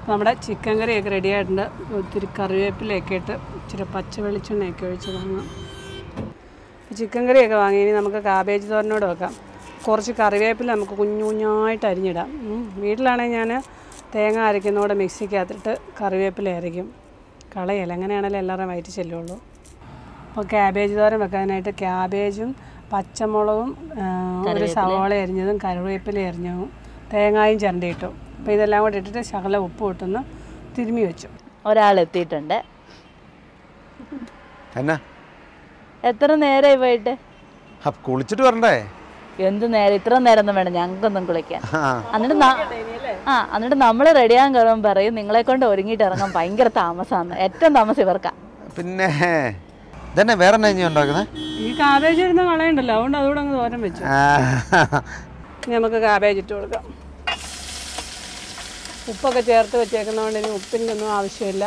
നമ്മുടെ ചിക്കൻ കറിയൊക്കെ റെഡി ആയിട്ടുണ്ട് ഒത്തിരി കറിവേപ്പിലയൊക്കെ ഇട്ട് ഇച്ചിരി പച്ച വെളിച്ചെണ്ണയൊക്കെ ഒഴിച്ച് വാങ്ങാം ചിക്കൻ കറിയൊക്കെ വാങ്ങി ഇനി നമുക്ക് കാബേജ് തോരനോട് വെക്കാം കുറച്ച് കറിവേപ്പില നമുക്ക് കുഞ്ഞു കുഞ്ഞായിട്ട് അരിഞ്ഞിടാം ഉം. വീട്ടിലാണെങ്കിൽ ഞാൻ തേങ്ങ അരയ്ക്കുന്നതോടെ മിക്സിക്കകത്തിട്ട് കറിവേപ്പില അരയ്ക്കും കളയല്ല അങ്ങനെയാണല്ലോ എല്ലാവരും വയറ്റി ചെല്ലുള്ളൂ അപ്പോൾ ക്യാബേജ് തോരൻ വെക്കാനായിട്ട് ക്യാബേജും പച്ചമുളകും ആ, ഒരു സവാള അരിഞ്ഞതും കറിവേപ്പില അരിഞ്ഞതും തേങ്ങായും ചിരണ്ടിയിട്ടു അപ്പോൾ ഇതെല്ലാം കൂടി ഇട്ടിട്ട് ശകല ഉപ്പ് ഇട്ടൊന്ന് തിരുമ്മി വെച്ചു ഒരാൾ എത്തിയിട്ടുണ്ട് എന്നാ എത്ര നേരമായി പോയിട്ട് അപ്പൊ കുളിച്ചിട്ട് വരണ്ടേ എന്ത് നേരം ഇത്ര നേരം ഒന്നും വേണം ഞങ്ങൾക്കൊന്നും കുളിക്കാൻ ആ എന്നിട്ട് ന- ആ എന്നിട്ട് നമ്മൾ റെഡിയാകാൻ കയറുമ്പോൾ പറയും നിങ്ങളെ കൊണ്ട് ഒരുങ്ങിയിട്ട് ഇറങ്ങാൻ ഭയങ്കര താമസമാണ് ഏറ്റവും താമസം ഇവർക്കാ പിന്നെ ഇതന്നെ വേറെ എന്നാ ഇനി ഉണ്ടാക്കുന്നത് ഈ കാബേജ് ഇരുന്ന് കളയണ്ടല്ലോ അതുകൊണ്ട് അതുകൂടെ അങ്ങ് തോരൻ വെച്ചു ഇനി നമുക്ക് കാബേജ് ഇട്ട് കൊടുക്കാം ഉപ്പൊക്കെ ചേർത്ത് വെച്ചേക്കുന്നതുകൊണ്ട് ഇനി ഉപ്പിൻ്റെ ഒന്നും ആവശ്യമില്ല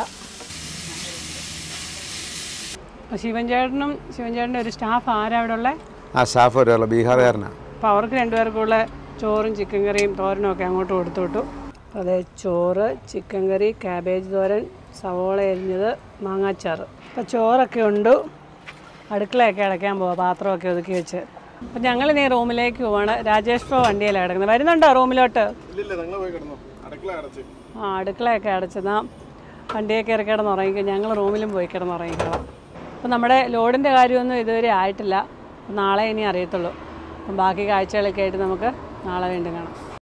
അപ്പോൾ ശിവൻ ചേട്ടനും ശിവൻ ചേട്ടൻ്റെ ഒരു സ്റ്റാഫ് ആരാ അവിടെ ഉള്ളത് ആ സ്റ്റാഫ് വരുമല്ലോ ബീഹാറുകാരനാണ് അപ്പോൾ അവർക്ക് രണ്ടുപേർക്കുള്ള ചോറും ചിക്കൻ കറിയും തോരനും ഒക്കെ അങ്ങോട്ട് കൊടുത്തു വിട്ടു അപ്പോൾ അതേ ചോറ് ചിക്കൻ കറി ക്യാബേജ് തോരൻ സവോള എരിഞ്ഞത് മാങ്ങാച്ചാറ് അപ്പോൾ ചോറൊക്കെ ഉണ്ട് അടുക്കളയൊക്കെ അടയ്ക്കാൻ പോവാം പാത്രമൊക്കെ ഒതുക്കി വെച്ച് അപ്പോൾ ഞങ്ങൾ ഇനി റൂമിലേക്ക് പോവാണ് രാജേഷ് പ്രോ വണ്ടിയിലാണ് കിടക്കുന്നത് വരുന്നുണ്ടോ റൂമിലോട്ട് ഇല്ലില്ല നിങ്ങൾ പോയി കിടന്നു അടുക്കള അടച്ച് ആ അടുക്കളയൊക്കെ അടച്ചതാ വണ്ടിയൊക്കെ ഇറക്കി കിടന്നുറങ്ങിക്കും ഞങ്ങൾ റൂമിലും പോയി കിടന്നുറങ്ങിക്കോളാം അപ്പോൾ നമ്മുടെ ലോഡിൻ്റെ കാര്യമൊന്നും ഇതുവരെ ആയിട്ടില്ല അപ്പോൾ നാളെ ഇനി അറിയത്തുള്ളൂ അപ്പം ബാക്കി കാഴ്ചകളൊക്കെ ആയിട്ട് നമുക്ക് നാളെ വീണ്ടും കാണാം